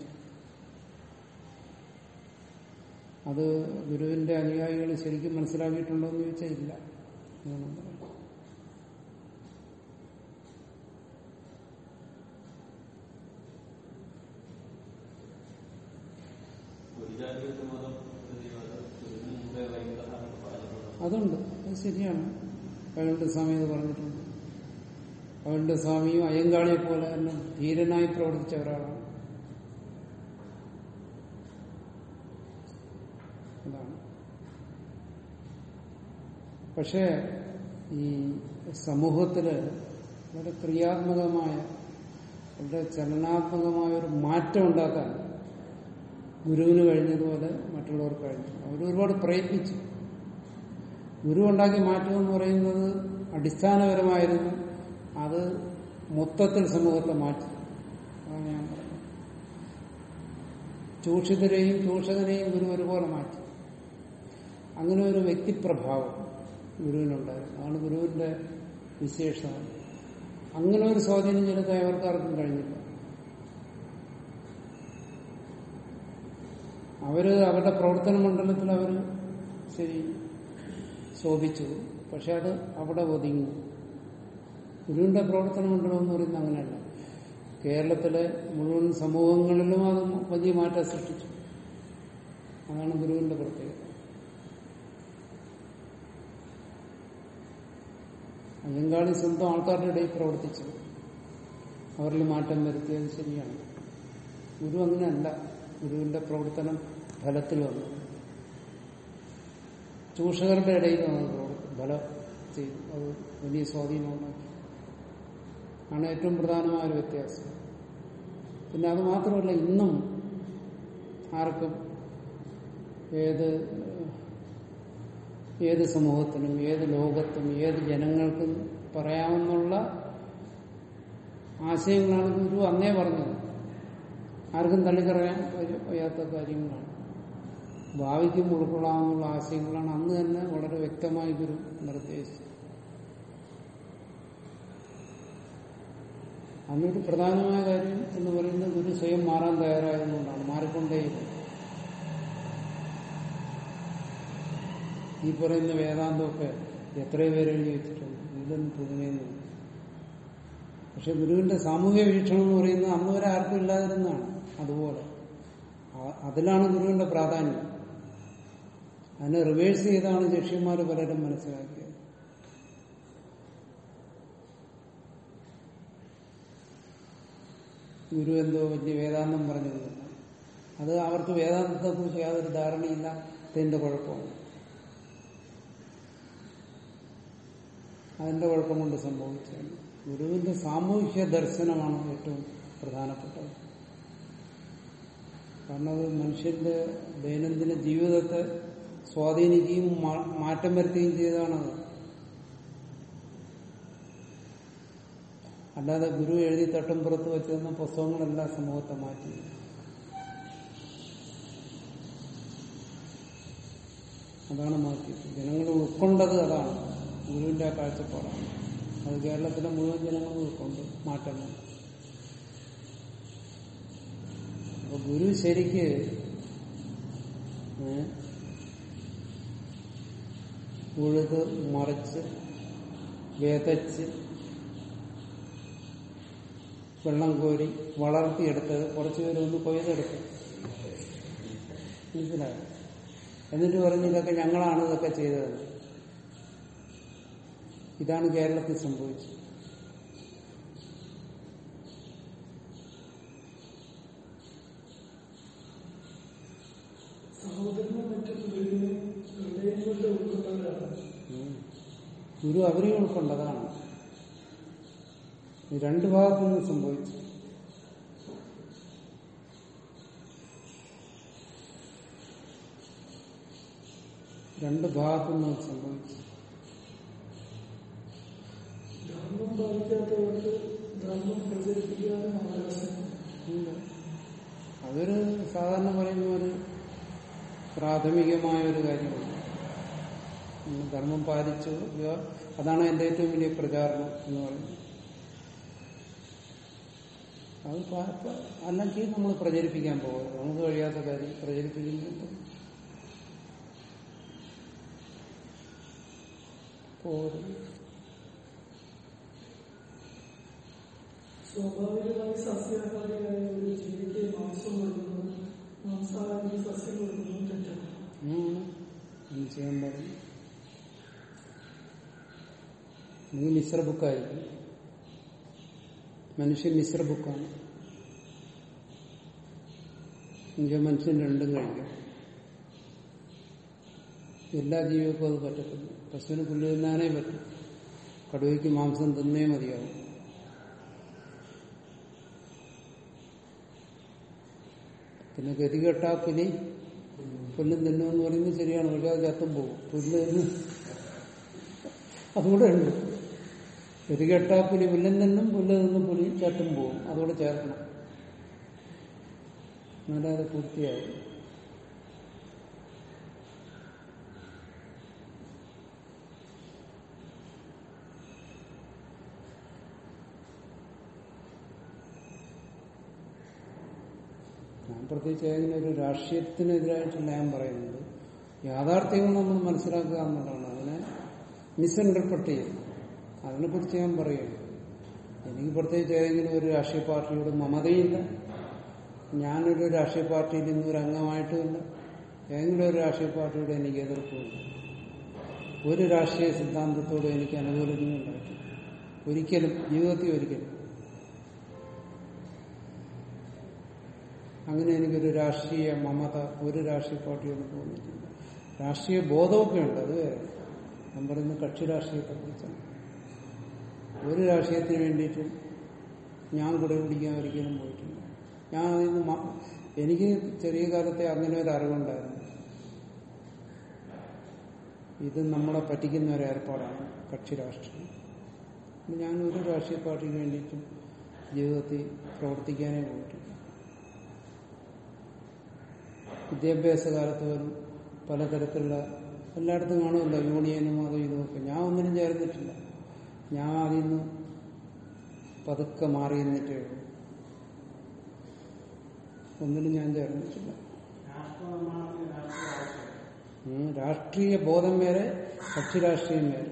അത് ഗുരുവിന്റെ അനുയായികൾ ശരിക്കും മനസ്സിലാക്കിയിട്ടുണ്ടോ എന്ന് ചോദിച്ചാൽ ഇല്ല എന്നാണ് പറയുന്നത്. ഒരു ജാതികൾക്ക് മതം ഇതിന് മുമ്പേ വൈകുന്നേരം പറഞ്ഞിട്ടുണ്ട് അതുണ്ട് അത് ശരിയാണ് വൈകുണ്ഠ സ്വാമി അത് പറഞ്ഞിട്ടുണ്ട് വൈകുണ്ഠ സ്വാമിയും അയ്യങ്കാളിയെ പോലെ തന്നെ ധീരനായി പ്രവർത്തിച്ച ഒരാളാണ് അതാണ് പക്ഷേ ഈ സമൂഹത്തില് വളരെ ക്രിയാത്മകമായ വളരെ ചലനാത്മകമായ ഒരു മാറ്റം ഉണ്ടാക്കാൻ ഗുരുവിന് കഴിഞ്ഞതുപോലെ മറ്റുള്ളവർക്ക് കഴിഞ്ഞു അവർ ഒരുപാട് പ്രയത്നിച്ചു ഗുരു ഉണ്ടാക്കിയ മാറ്റം എന്ന് പറയുന്നത് അടിസ്ഥാനപരമായിരുന്നു അത് മൊത്തത്തിൽ സമൂഹത്തെ മാറ്റി അതാണ് ഞാൻ പറഞ്ഞത് ചൂഷിതരെയും ചൂഷകനെയും ഗുരു ഒരുപോലെ മാറ്റി അങ്ങനെ ഒരു വ്യക്തിപ്രഭാവം ഗുരുവിനുണ്ടായിരുന്നു അതാണ് ഗുരുവിന്റെ വിശേഷത അങ്ങനെ ഒരു സ്വാധീനം ചെലുത്താൻ അവർക്കാർക്കും കഴിഞ്ഞില്ല അവര് അവരുടെ പ്രവർത്തന മണ്ഡലത്തിൽ അവർ ശരി ശോഭിച്ചു പക്ഷെ അത് അവിടെ ഒതുങ്ങി ഗുരുവിന്റെ പ്രവർത്തന മണ്ഡലം എന്ന് പറയുന്നത് അങ്ങനെയല്ല കേരളത്തിലെ മുഴുവൻ സമൂഹങ്ങളിലും അത് വലിയ മാറ്റം സൃഷ്ടിച്ചു അതാണ് ഗുരുവിന്റെ പ്രത്യേകത അയ്യങ്കാളി സ്വന്തം ആൾക്കാരുടെ ഇടയിൽ പ്രവർത്തിച്ചു അവരിൽ മാറ്റം വരുത്തിയത് ശരിയാണ് ഗുരു അങ്ങനെയല്ല ഗുരുവിന്റെ പ്രവർത്തനം ഫലത്തിൽ വന്നു ചൂഷകരുടെ ഇടയിൽ അത് പ്രവർത്തി- ഫലം ചെയ്തു അത് വലിയ സ്വാധീനമുണ്ടാക്കി ആണ് ഏറ്റവും പ്രധാനമായ ഒരു വ്യത്യാസം പിന്നെ അത് മാത്രമല്ല ഇന്നും ആർക്കും ഏത് ഏത് സമൂഹത്തിനും ഏത് ലോകത്തും ഏത് ജനങ്ങൾക്കും പറയാമെന്നുള്ള ആശയങ്ങളാണ് ഗുരു അന്നേ പറഞ്ഞത് ആർക്കും തള്ളിക്കറിയാൻ വയ്യാത്ത കാര്യങ്ങളാണ് ഭാവിക്കും ഉൾക്കൊള്ളാമെന്നുള്ള ആശയങ്ങളാണ് അന്ന് തന്നെ വളരെ വ്യക്തമായി ഗുരു നിർദ്ദേശിച്ചത് അന്നൊരു പ്രധാനമായ കാര്യം എന്ന് പറയുന്നത് ഗുരു സ്വയം മാറാൻ തയ്യാറായതുകൊണ്ടാണ് മാറിക്കൊണ്ടേയിരുന്നു ഈ പറയുന്ന വേദാന്തമൊക്കെ എത്രയോ പേര് എഴുതി വെച്ചിട്ടുണ്ട് ഇതൊന്നും പുതുമയൊന്നും പക്ഷെ ഗുരുവിന്റെ സാമൂഹ്യ വീക്ഷണം എന്ന് പറയുന്നത് അന്ന് വരെ ആർക്കും ഇല്ലാതിരുന്നതാണ് അതുപോലെ ആ- അതിലാണ് ഗുരുവിന്റെ പ്രാധാന്യം അതിനെ റിവേഴ്സ് ചെയ്താണ് ശിഷ്യന്മാർ പലരും മനസ്സിലാക്കിയത് ഗുരു എന്തോ വലിയ വേദാന്തം പറഞ്ഞിരുന്നില്ല അത് അവർക്ക് വേദാന്തത്തെക്കുറിച്ച് യാതൊരു ധാരണയില്ലാത്തതിന്റെ കുഴപ്പമാണ് അതിന്റെ കുഴപ്പം കൊണ്ട് സംഭവിച്ചത് ഗുരുവിന്റെ സാമൂഹ്യ ദർശനമാണ് ഏറ്റവും പ്രധാനപ്പെട്ടത് കാരണം അത് മനുഷ്യന്റെ ദൈനംദിന ജീവിതത്തെ സ്വാധീനിക്കുകയും മാ- മാറ്റം വരുത്തുകയും ചെയ്തതാണത് അല്ലാതെ ഗുരു എഴുതി തട്ടും പുറത്ത് വെച്ച് തന്ന പുസ്തകങ്ങളെല്ലാം സമൂഹത്തെ മാറ്റി അതാണ് മാറ്റിയത് ജനങ്ങൾ ഉൾക്കൊണ്ടത് അതാണ് ഗുരുവിന്റെ ആ കാഴ്ചപ്പാടാണ് അത് കേരളത്തിലെ മുഴുവൻ ജനങ്ങളും ഉൾക്കൊണ്ട് മാറ്റങ്ങൾ അപ്പൊ ഗുരു ശരിക്ക് ഏ, ഉഴുത് മറിച്ച് വേതച്ച് വെള്ളം കോരി വളർത്തിയെടുത്തത് കുറച്ചുപേര് ഒന്ന് കൊയ്തെടുത്തു മനസ്സിലായോ എന്നിട്ട് പറഞ്ഞു ഇതൊക്കെ ഞങ്ങളാണ് ഇതൊക്കെ ചെയ്തത് ഇതാണ് കേരളത്തിൽ സംഭവിച്ചത് സഹോദരനും മറ്റു ഗുരുവിനെ ഹൃദയം കൊണ്ട് ഉൾക്കൊണ്ടവരാണ് ഉം. ഗുരു അവരെ ഉൾക്കൊണ്ടതാണ് ഇത് രണ്ട് ഭാഗത്തു നിന്ന് സംഭവിച്ചു രണ്ട് ഭാഗത്തു നിന്ന് സംഭവിച്ചു ധർമ്മം പാലിക്കാത്തവർക്ക് ധർമ്മം പ്രചരിപ്പിക്കാനും അവകാശം ഉണ്ട്. അതൊരു സാധാരണ പറയുന്ന ഒരു പ്രാഥമികമായ ഒരു കാര്യമാണ് ഉം, ധർമ്മം പാലിച്ചു ഇവ- അതാണ് എന്റെ ഏറ്റവും വലിയ പ്രചാരണം എന്ന് പറയുന്നത് അത് പ- പ- അല്ലെങ്കിൽ നമ്മൾ പ്രചരിപ്പിക്കാൻ പോകും നമുക്ക് കഴിയാത്ത കാര്യം പ്രചരിപ്പിക്കുന്നുണ്ട് പോകരുത് സ്വാഭാവികമായി സസ്യാഹാരിയായ ഒരു ജീവിക്ക് മാംസം കൊടുക്കുന്നത് മാംസാഹാരി സസ്യം കൊടുക്കുന്നത് തെറ്റാണ് ആണ് ഒന്നും ചെയ്യാൻ പാടില്ല നിങ്ങൾ മിശ്ര ബുക്കായിരിക്കും മനുഷ്യൻ മിശ്ര ബുക്കാണ് എന്നുവെച്ചാൽ മനുഷ്യൻ രണ്ടും കഴിക്കും എല്ലാ ജീവികൾക്കും അത് പറ്റത്തില്ല പശുവിന് പുല്ല് തിന്നാനേ പറ്റും കടുവയ്ക്ക് മാംസം തിന്നേ മതിയാവും പിന്നെ ഗതികെട്ടാ പുലി പുല്ലും തിന്നുമെന്ന് പറയുന്നത് ശരിയാണ് പക്ഷെ അത് ചത്തും പോകും പുല്ല് തിന്ന് അതുകൂടെ ഉണ്ട് ഗതികെട്ടാ പുലി പുല്ലും തിന്നും പുല്ല് തിന്നും പുലി ചത്തും പോകും അതുകൂടെ ചേർക്കണം എന്നാലേ അത് പൂർത്തിയാവും ഞാൻ പ്രത്യേകിച്ച് ഏതെങ്കിലും ഒരു രാഷ്ട്രീയത്തിനെതിരായിട്ടല്ല ഞാൻ പറയുന്നത് യാഥാർത്ഥ്യങ്ങൾ നമ്മൾ മനസ്സിലാക്കുക എന്നുള്ളതാണ് അതിനെ മിസ്ഇന്റർപ്രറ്റ് ചെയ്യും അതിനെക്കുറിച്ച് ഞാൻ പറയുന്നു എനിക്ക് പ്രത്യേകിച്ച് ഏതെങ്കിലും ഒരു രാഷ്ട്രീയ പാർട്ടിയോട് മമതയില്ല ഞാനൊരു രാഷ്ട്രീയ പാർട്ടിയിൽ ഇന്ന് ഒരു അംഗമായിട്ടുമില്ല ഏതെങ്കിലും ഒരു രാഷ്ട്രീയ പാർട്ടിയോട് എനിക്ക് എതിർപ്പുമില്ല ഒരു രാഷ്ട്രീയ സിദ്ധാന്തത്തോടും എനിക്ക് അനുകൂലമൊന്നും ഉണ്ടായിട്ടില്ല ഒരിക്കലും ജീവിതത്തിൽ ഒരിക്കലും അങ്ങനെ എനിക്കൊരു രാഷ്ട്രീയ മമത ഒരു രാഷ്ട്രീയ പാർട്ടിയോട് തോന്നിയിട്ടില്ല രാഷ്ട്രീയ ബോധമൊക്കെ ഉണ്ട് അത് വേറെ. ഞാൻ പറയുന്നത് കക്ഷി രാഷ്ട്രീയത്തെ കുറിച്ചാണ് ഒരു രാഷ്ട്രീയത്തിന് വേണ്ടിയിട്ട് ഞാൻ കൂടെ പിടിക്കാൻ ഒരിക്കലും പോയിട്ടില്ല ഞാൻ അതിൽ നിന്ന് മ- എനിക്ക് ചെറിയ കാലത്തെ അങ്ങനെ ഒരു അറിവുണ്ടായിരുന്നു ഇത് നമ്മളെ പറ്റിക്കുന്ന ഒരു ഏർപ്പാടാണ് കക്ഷി രാഷ്ട്രീയം ഞാൻ ഒരു രാഷ്ട്രീയ പാർട്ടിക്ക് വേണ്ടിയിട്ടും ജീവിതത്തിൽ പ്രവർത്തിക്കാനേ പോയിട്ടില്ല വിദ്യാഭ്യാസ കാലത്ത് പോലും പലതരത്തിലുള്ള എല്ലായിടത്തും കാണുമല്ല യൂണിയനും അതും ഇതുമൊക്കെ ഞാൻ ഒന്നിനും ചേർന്നിട്ടില്ല ഞാൻ അതിൽ നിന്ന് പതുക്കെ മാറി നിന്നിട്ടേ ഉള്ളൂ ഒന്നിനും ഞാൻ ചേർന്നിട്ടില്ല രാഷ്ട്രനിർമ്മാണത്തിന് രാഷ്ട്രീയ ആവശ്യം ഉം, രാഷ്ട്രീയ ബോധം വേറെ കക്ഷി രാഷ്ട്രീയം വേറെ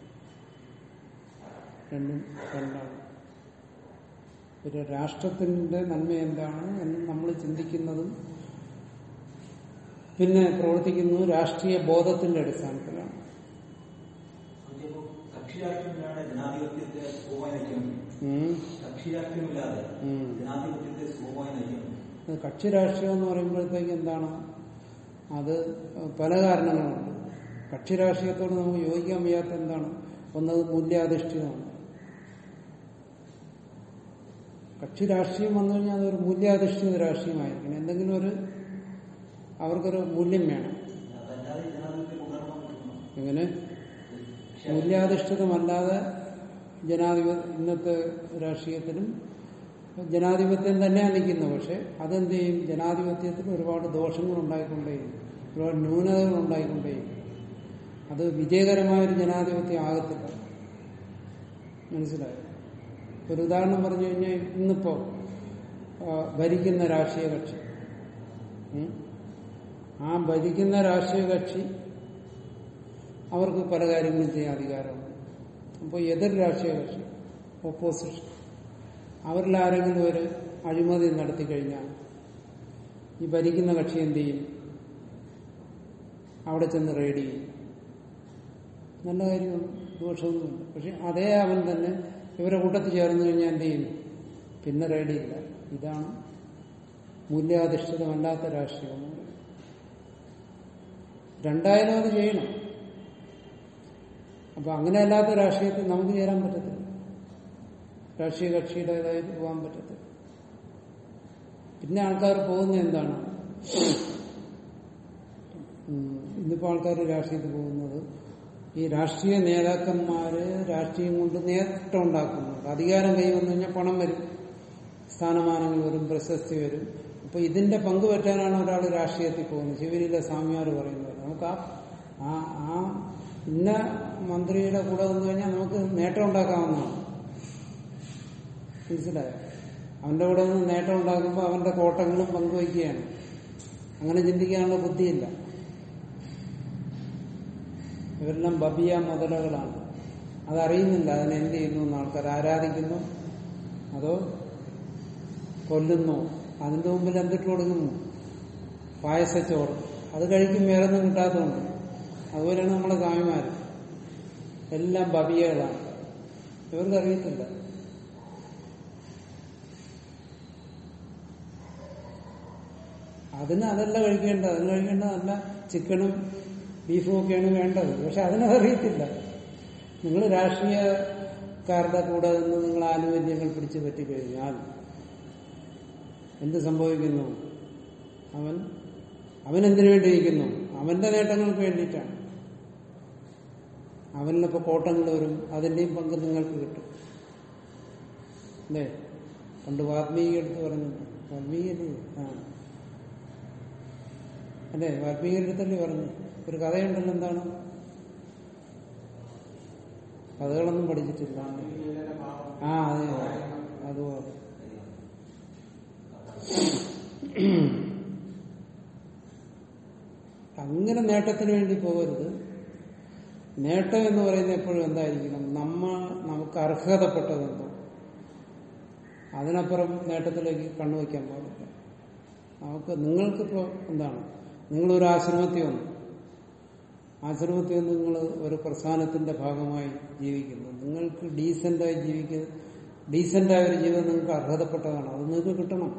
രണ്ടും രണ്ടാണ് ഒരു രാഷ്ട്രത്തിന്റെ നന്മ എന്താണ് എന്ന് നമ്മൾ ചിന്തിക്കുന്നതും പിന്നെ പ്രവർത്തിക്കുന്നത് രാഷ്ട്രീയ ബോധത്തിന്റെ അടിസ്ഥാനത്തിലാണ് അതിപ്പോ കക്ഷി രാഷ്ട്രീയമില്ലാതെ ജനാധിപത്യത്തെ സുഖമായി നയിക്കണം ഉം, കക്ഷി രാഷ്ട്രീയമില്ലാതെ ഉം. ജനാധിപത്യത്തെ സുഖമായി നയിക്കണം അത് കക്ഷി രാഷ്ട്രീയം എന്ന് പറയുമ്പോഴത്തേക്ക് എന്താണ് അത് പല കാരണങ്ങളുണ്ട് കക്ഷി രാഷ്ട്രീയത്തോട് നമുക്ക് യോജിക്കാൻ വയ്യാത്ത എന്താണ് ഒന്നത് മൂല്യാധിഷ്ഠിതമാണ് കക്ഷി രാഷ്ട്രീയം വന്നു കഴിഞ്ഞാൽ അതൊരു മൂല്യാധിഷ്ഠിത രാഷ്ട്രീയമായിരിക്കണം എന്തെങ്കിലും ഒരു അവർക്കൊരു മൂല്യം വേണം അതല്ലാതെ ജനാധിപത്യം കൊണ്ടുവരണം പറ്റുന്നു എങ്ങനെ മൂല്യാധിഷ്ഠിതമല്ലാതെ ജനാധിപത്യ ഇന്നത്തെ രാഷ്ട്രീയത്തിലും ജനാധിപത്യം തന്നെയാണ് നിൽക്കുന്നത് പക്ഷെ അതെന്ത് ചെയ്യും ജനാധിപത്യത്തിൽ ഒരുപാട് ദോഷങ്ങൾ ഉണ്ടായിക്കൊണ്ടേയിരിക്കും ഒരുപാട് ന്യൂനതകൾ ഉണ്ടായിക്കൊണ്ടേയിരിക്കും അത് വിജയകരമായൊരു ജനാധിപത്യം ആകത്തില്ല മനസ്സിലായോ ഒരു ഉദാഹരണം പറഞ്ഞു കഴിഞ്ഞാൽ ഇന്നിപ്പോ ആ, ഭരിക്കുന്ന രാഷ്ട്രീയ കക്ഷി ഉം? ആ ഭരിക്കുന്ന രാഷ്ട്രീയ കക്ഷി അവർക്ക് പല കാര്യങ്ങളും ചെയ്യാൻ അധികാരമുണ്ട് അപ്പോൾ എതിർ രാഷ്ട്രീയ കക്ഷി ഓപ്പോസിഷൻ അവരിൽ ആരെങ്കിലും ഒരു അഴിമതി നടത്തി കഴിഞ്ഞാൽ ഈ ഭരിക്കുന്ന കക്ഷി എന്ത് ചെയ്യും അവിടെ ചെന്ന് റെയ്ഡ് ചെയ്യും നല്ല കാര്യമാണ് ദോഷമൊന്നുമില്ല പക്ഷെ അതേ അവൻ തന്നെ ഇവരെ കൂട്ടത്തിൽ ചേർന്ന് കഴിഞ്ഞാൽ എന്ത് ചെയ്യും പിന്നെ റെയ്ഡ് ചെയ്യില്ല ഇതാണ് മൂല്യാധിഷ്ഠിതമല്ലാത്ത രാഷ്ട്രീയം എന്ന് പറയുന്നത്. രണ്ടായാലും അത് ചെയ്യണം അപ്പൊ അങ്ങനെയല്ലാത്ത രാഷ്ട്രീയത്തിൽ നമുക്ക് ചേരാൻ പറ്റത്തില്ല രാഷ്ട്രീയ കക്ഷിയുടേതായി പോകാൻ പറ്റത്തില്ല പിന്നെ ആൾക്കാർ പോകുന്ന എന്താണ് ഉം, ഇന്നിപ്പോ ആൾക്കാർ രാഷ്ട്രീയത്തിൽ പോകുന്നത് ഈ രാഷ്ട്രീയ നേതാക്കന്മാര് രാഷ്ട്രീയം കൊണ്ട് നേട്ടം ഉണ്ടാക്കുന്നുണ്ട് അധികാരം കൈ വന്നു കഴിഞ്ഞാൽ പണം വരും സ്ഥാനമാനങ്ങൾ വരും പ്രശസ്തി വരും അപ്പൊ ഇതിന്റെ പങ്ക് പറ്റാനാണ് ഒരാൾ രാഷ്ട്രീയത്തിൽ പോകുന്നത് ശിവരിയിലെ സ്വാമിയാർ പറയുന്നത് നമുക്ക് ആ ആ ആ ഇന്ന മന്ത്രിയുടെ കൂടെ വന്നു കഴിഞ്ഞാൽ നമുക്ക് നേട്ടം ഉണ്ടാക്കാവുന്നതാണ് മനസ്സിലായോ അവന്റെ കൂടെ നിന്ന് നേട്ടം ഉണ്ടാക്കുമ്പോൾ അവന്റെ കോട്ടങ്ങളും പങ്കുവയ്ക്കുകയാണ് അങ്ങനെ ചിന്തിക്കാനുള്ള ബുദ്ധിയില്ല ഇവരെല്ലാം ബബിയ മുതലകളാണ് അതറിയുന്നില്ല അതിനെ എന്ത് ചെയ്യുന്നു എന്ന് ആൾക്കാർ ആരാധിക്കുന്നു അതോ കൊല്ലുന്നു അതിന്റെ മുമ്പിൽ എന്തിട്ട് കൊടുക്കുന്നു പായസച്ചോറ് അത് കഴിക്കും വേറെ ഒന്നും കിട്ടാത്തതുകൊണ്ട് അതുപോലെയാണ് നമ്മളെ സ്വാമിമാർ എല്ലാം ബബിയകളാണ് ഇവർക്ക് അറിയത്തില്ല അതിന് അതല്ല കഴിക്കേണ്ടത് അതിന് കഴിക്കേണ്ടത് നല്ല ചിക്കനും ബീഫും ഒക്കെയാണ് വേണ്ടത് പക്ഷെ അതിനതറിയത്തില്ല നിങ്ങൾ രാഷ്ട്രീയക്കാരുടെ കൂടെ നിന്ന് നിങ്ങൾ ആനുകൂല്യങ്ങൾ പിടിച്ചു പറ്റിക്കഴിഞ്ഞാൽ എന്ത് സംഭവിക്കുന്നു അവൻ അവൻ എന്തിനു വേണ്ടിയിരിക്കുന്നു അവന്റെ നേട്ടങ്ങൾക്ക് വേണ്ടിയിട്ടാണ് അവനിലിപ്പോ കോട്ടങ്ങൾ വരും അതിന്റെയും പങ്ക് നിങ്ങൾക്ക് കിട്ടും അല്ലേ പണ്ട് വാൽമീകി എടുത്ത് പറഞ്ഞിട്ടുണ്ട് വാൽമീകി അല്ലേ ആ അല്ലേ വാൽമീകി അടുത്തല്ലേ പറഞ്ഞു ഒരു കഥയുണ്ടല്ലോ എന്താണ് കഥകളൊന്നും പഠിച്ചിട്ടില്ല ആ അതെ അതുപോലെ അങ്ങനെ നേട്ടത്തിന് വേണ്ടി പോകരുത് നേട്ടം എന്ന് പറയുന്നത് എപ്പോഴും എന്തായിരിക്കണം നമ്മ നമുക്ക് അർഹതപ്പെട്ടതെന്തോ അതിനപ്പുറം നേട്ടത്തിലേക്ക് കണ്ണുവയ്ക്കാൻ പാടില്ല നമുക്ക് നിങ്ങൾക്കിപ്പോ എന്താണ് നിങ്ങളൊരു ആശ്രമത്തിൽ വന്നു ആശ്രമത്തിൽ വന്ന് നിങ്ങൾ ഒരു പ്രസ്ഥാനത്തിന്റെ ഭാഗമായി ജീവിക്കുന്നു നിങ്ങൾക്ക് ഡീസന്റായി ജീവിക്കുന്ന ഡീസന്റായ ഒരു ജീവിതം നിങ്ങൾക്ക് അർഹതപ്പെട്ടതാണ് അത് നിങ്ങൾക്ക് കിട്ടണം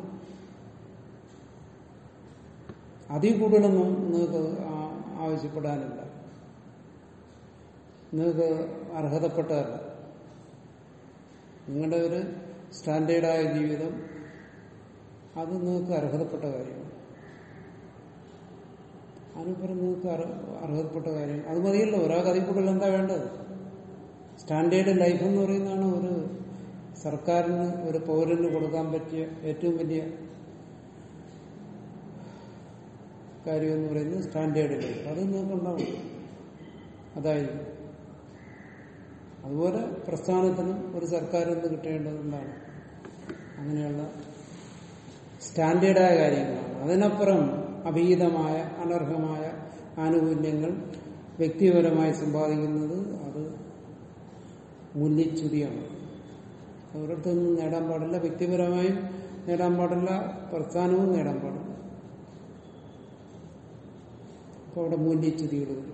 അതിൽ കൂടുതലൊന്നും നിങ്ങൾക്ക് ആ- ആവശ്യപ്പെടാനില്ല നിങ്ങൾക്ക് അർഹതപ്പെട്ടതല്ല നിങ്ങളുടെ ഒരു സ്റ്റാൻഡേർഡായ ജീവിതം അത് നിങ്ങൾക്ക് അർഹതപ്പെട്ട കാര്യമാണ് അതിനുപുറം നിങ്ങൾക്ക് അർഹ- അർഹതപ്പെട്ട കാര്യം അത് മതിയല്ലോ ഒരാൾക്ക് അതിൽ കൂടുതൽ എന്താ വേണ്ടത് സ്റ്റാൻഡേർഡ് ലൈഫ് എന്ന് പറയുന്നതാണ് ഒരു സർക്കാരിന് ഒരു പൗരന് കൊടുക്കാൻ പറ്റിയ ഏറ്റവും വലിയ കാര്യം എന്ന് പറയുന്നത് സ്റ്റാൻഡേർഡ് ലൈഫ് അത് നിങ്ങൾക്കുണ്ടാവും അതായിരിക്കും അതുപോലെ പ്രസ്ഥാനത്തിനും ഒരു സർക്കാരിൽ നിന്ന് കിട്ടേണ്ടത് എന്താണ് അങ്ങനെയുള്ള സ്റ്റാൻഡേർഡായ കാര്യങ്ങളാണ് അതിനപ്പുറം അഭീതമായ അനർഹമായ ആനുകൂല്യങ്ങൾ വ്യക്തിപരമായി സമ്പാദിക്കുന്നത് അത് മുന്നിച്ചുതിയാണ് ഒരിടത്തു നിന്നും നേടാൻ പാടില്ല വ്യക്തിപരമായും നേടാൻ പാടില്ല പ്രസ്ഥാനവും നേടാൻ പാടില്ല അപ്പൊ അവിടെ മൂല്യച്യുതികൾ വരും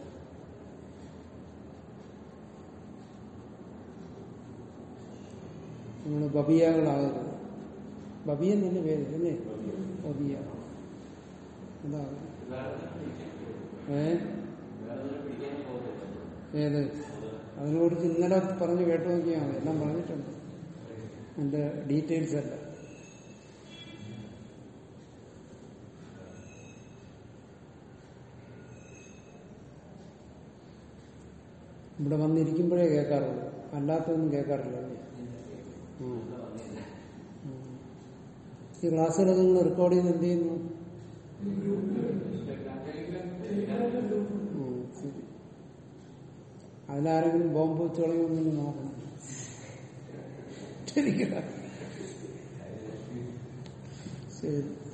നമ്മൾ ബബിയകളാകരുത് ബബിയ തന്നെ പേര് അല്ലേ ബബിയ അതാണ് ഏ ഏത് അതിനെക്കുറിച്ച് ഇന്നലെ പറഞ്ഞ് കേട്ടു നോക്കിയാൽ മതി എല്ലാം പറഞ്ഞിട്ടുണ്ട് എന്റെ ഡീറ്റെയിൽസ് അല്ല ഇവിടെ വന്നിരിക്കുമ്പോഴേ കേൾക്കാറുള്ളൂ അല്ലാത്തൊന്നും കേൾക്കാറില്ല അല്ലേ ഉം. ഉം. ഈ ക്ലാസ്സുകളൊക്കെ നിങ്ങൾ റെക്കോർഡ് ചെയ്ത് എന്ത് ചെയ്യുന്നു ഉം, ശരി. അതിലാരെങ്കിലും ബോംബ് വെച്ച് കളയുമെന്ന് നോക്കണം ശരി ശരി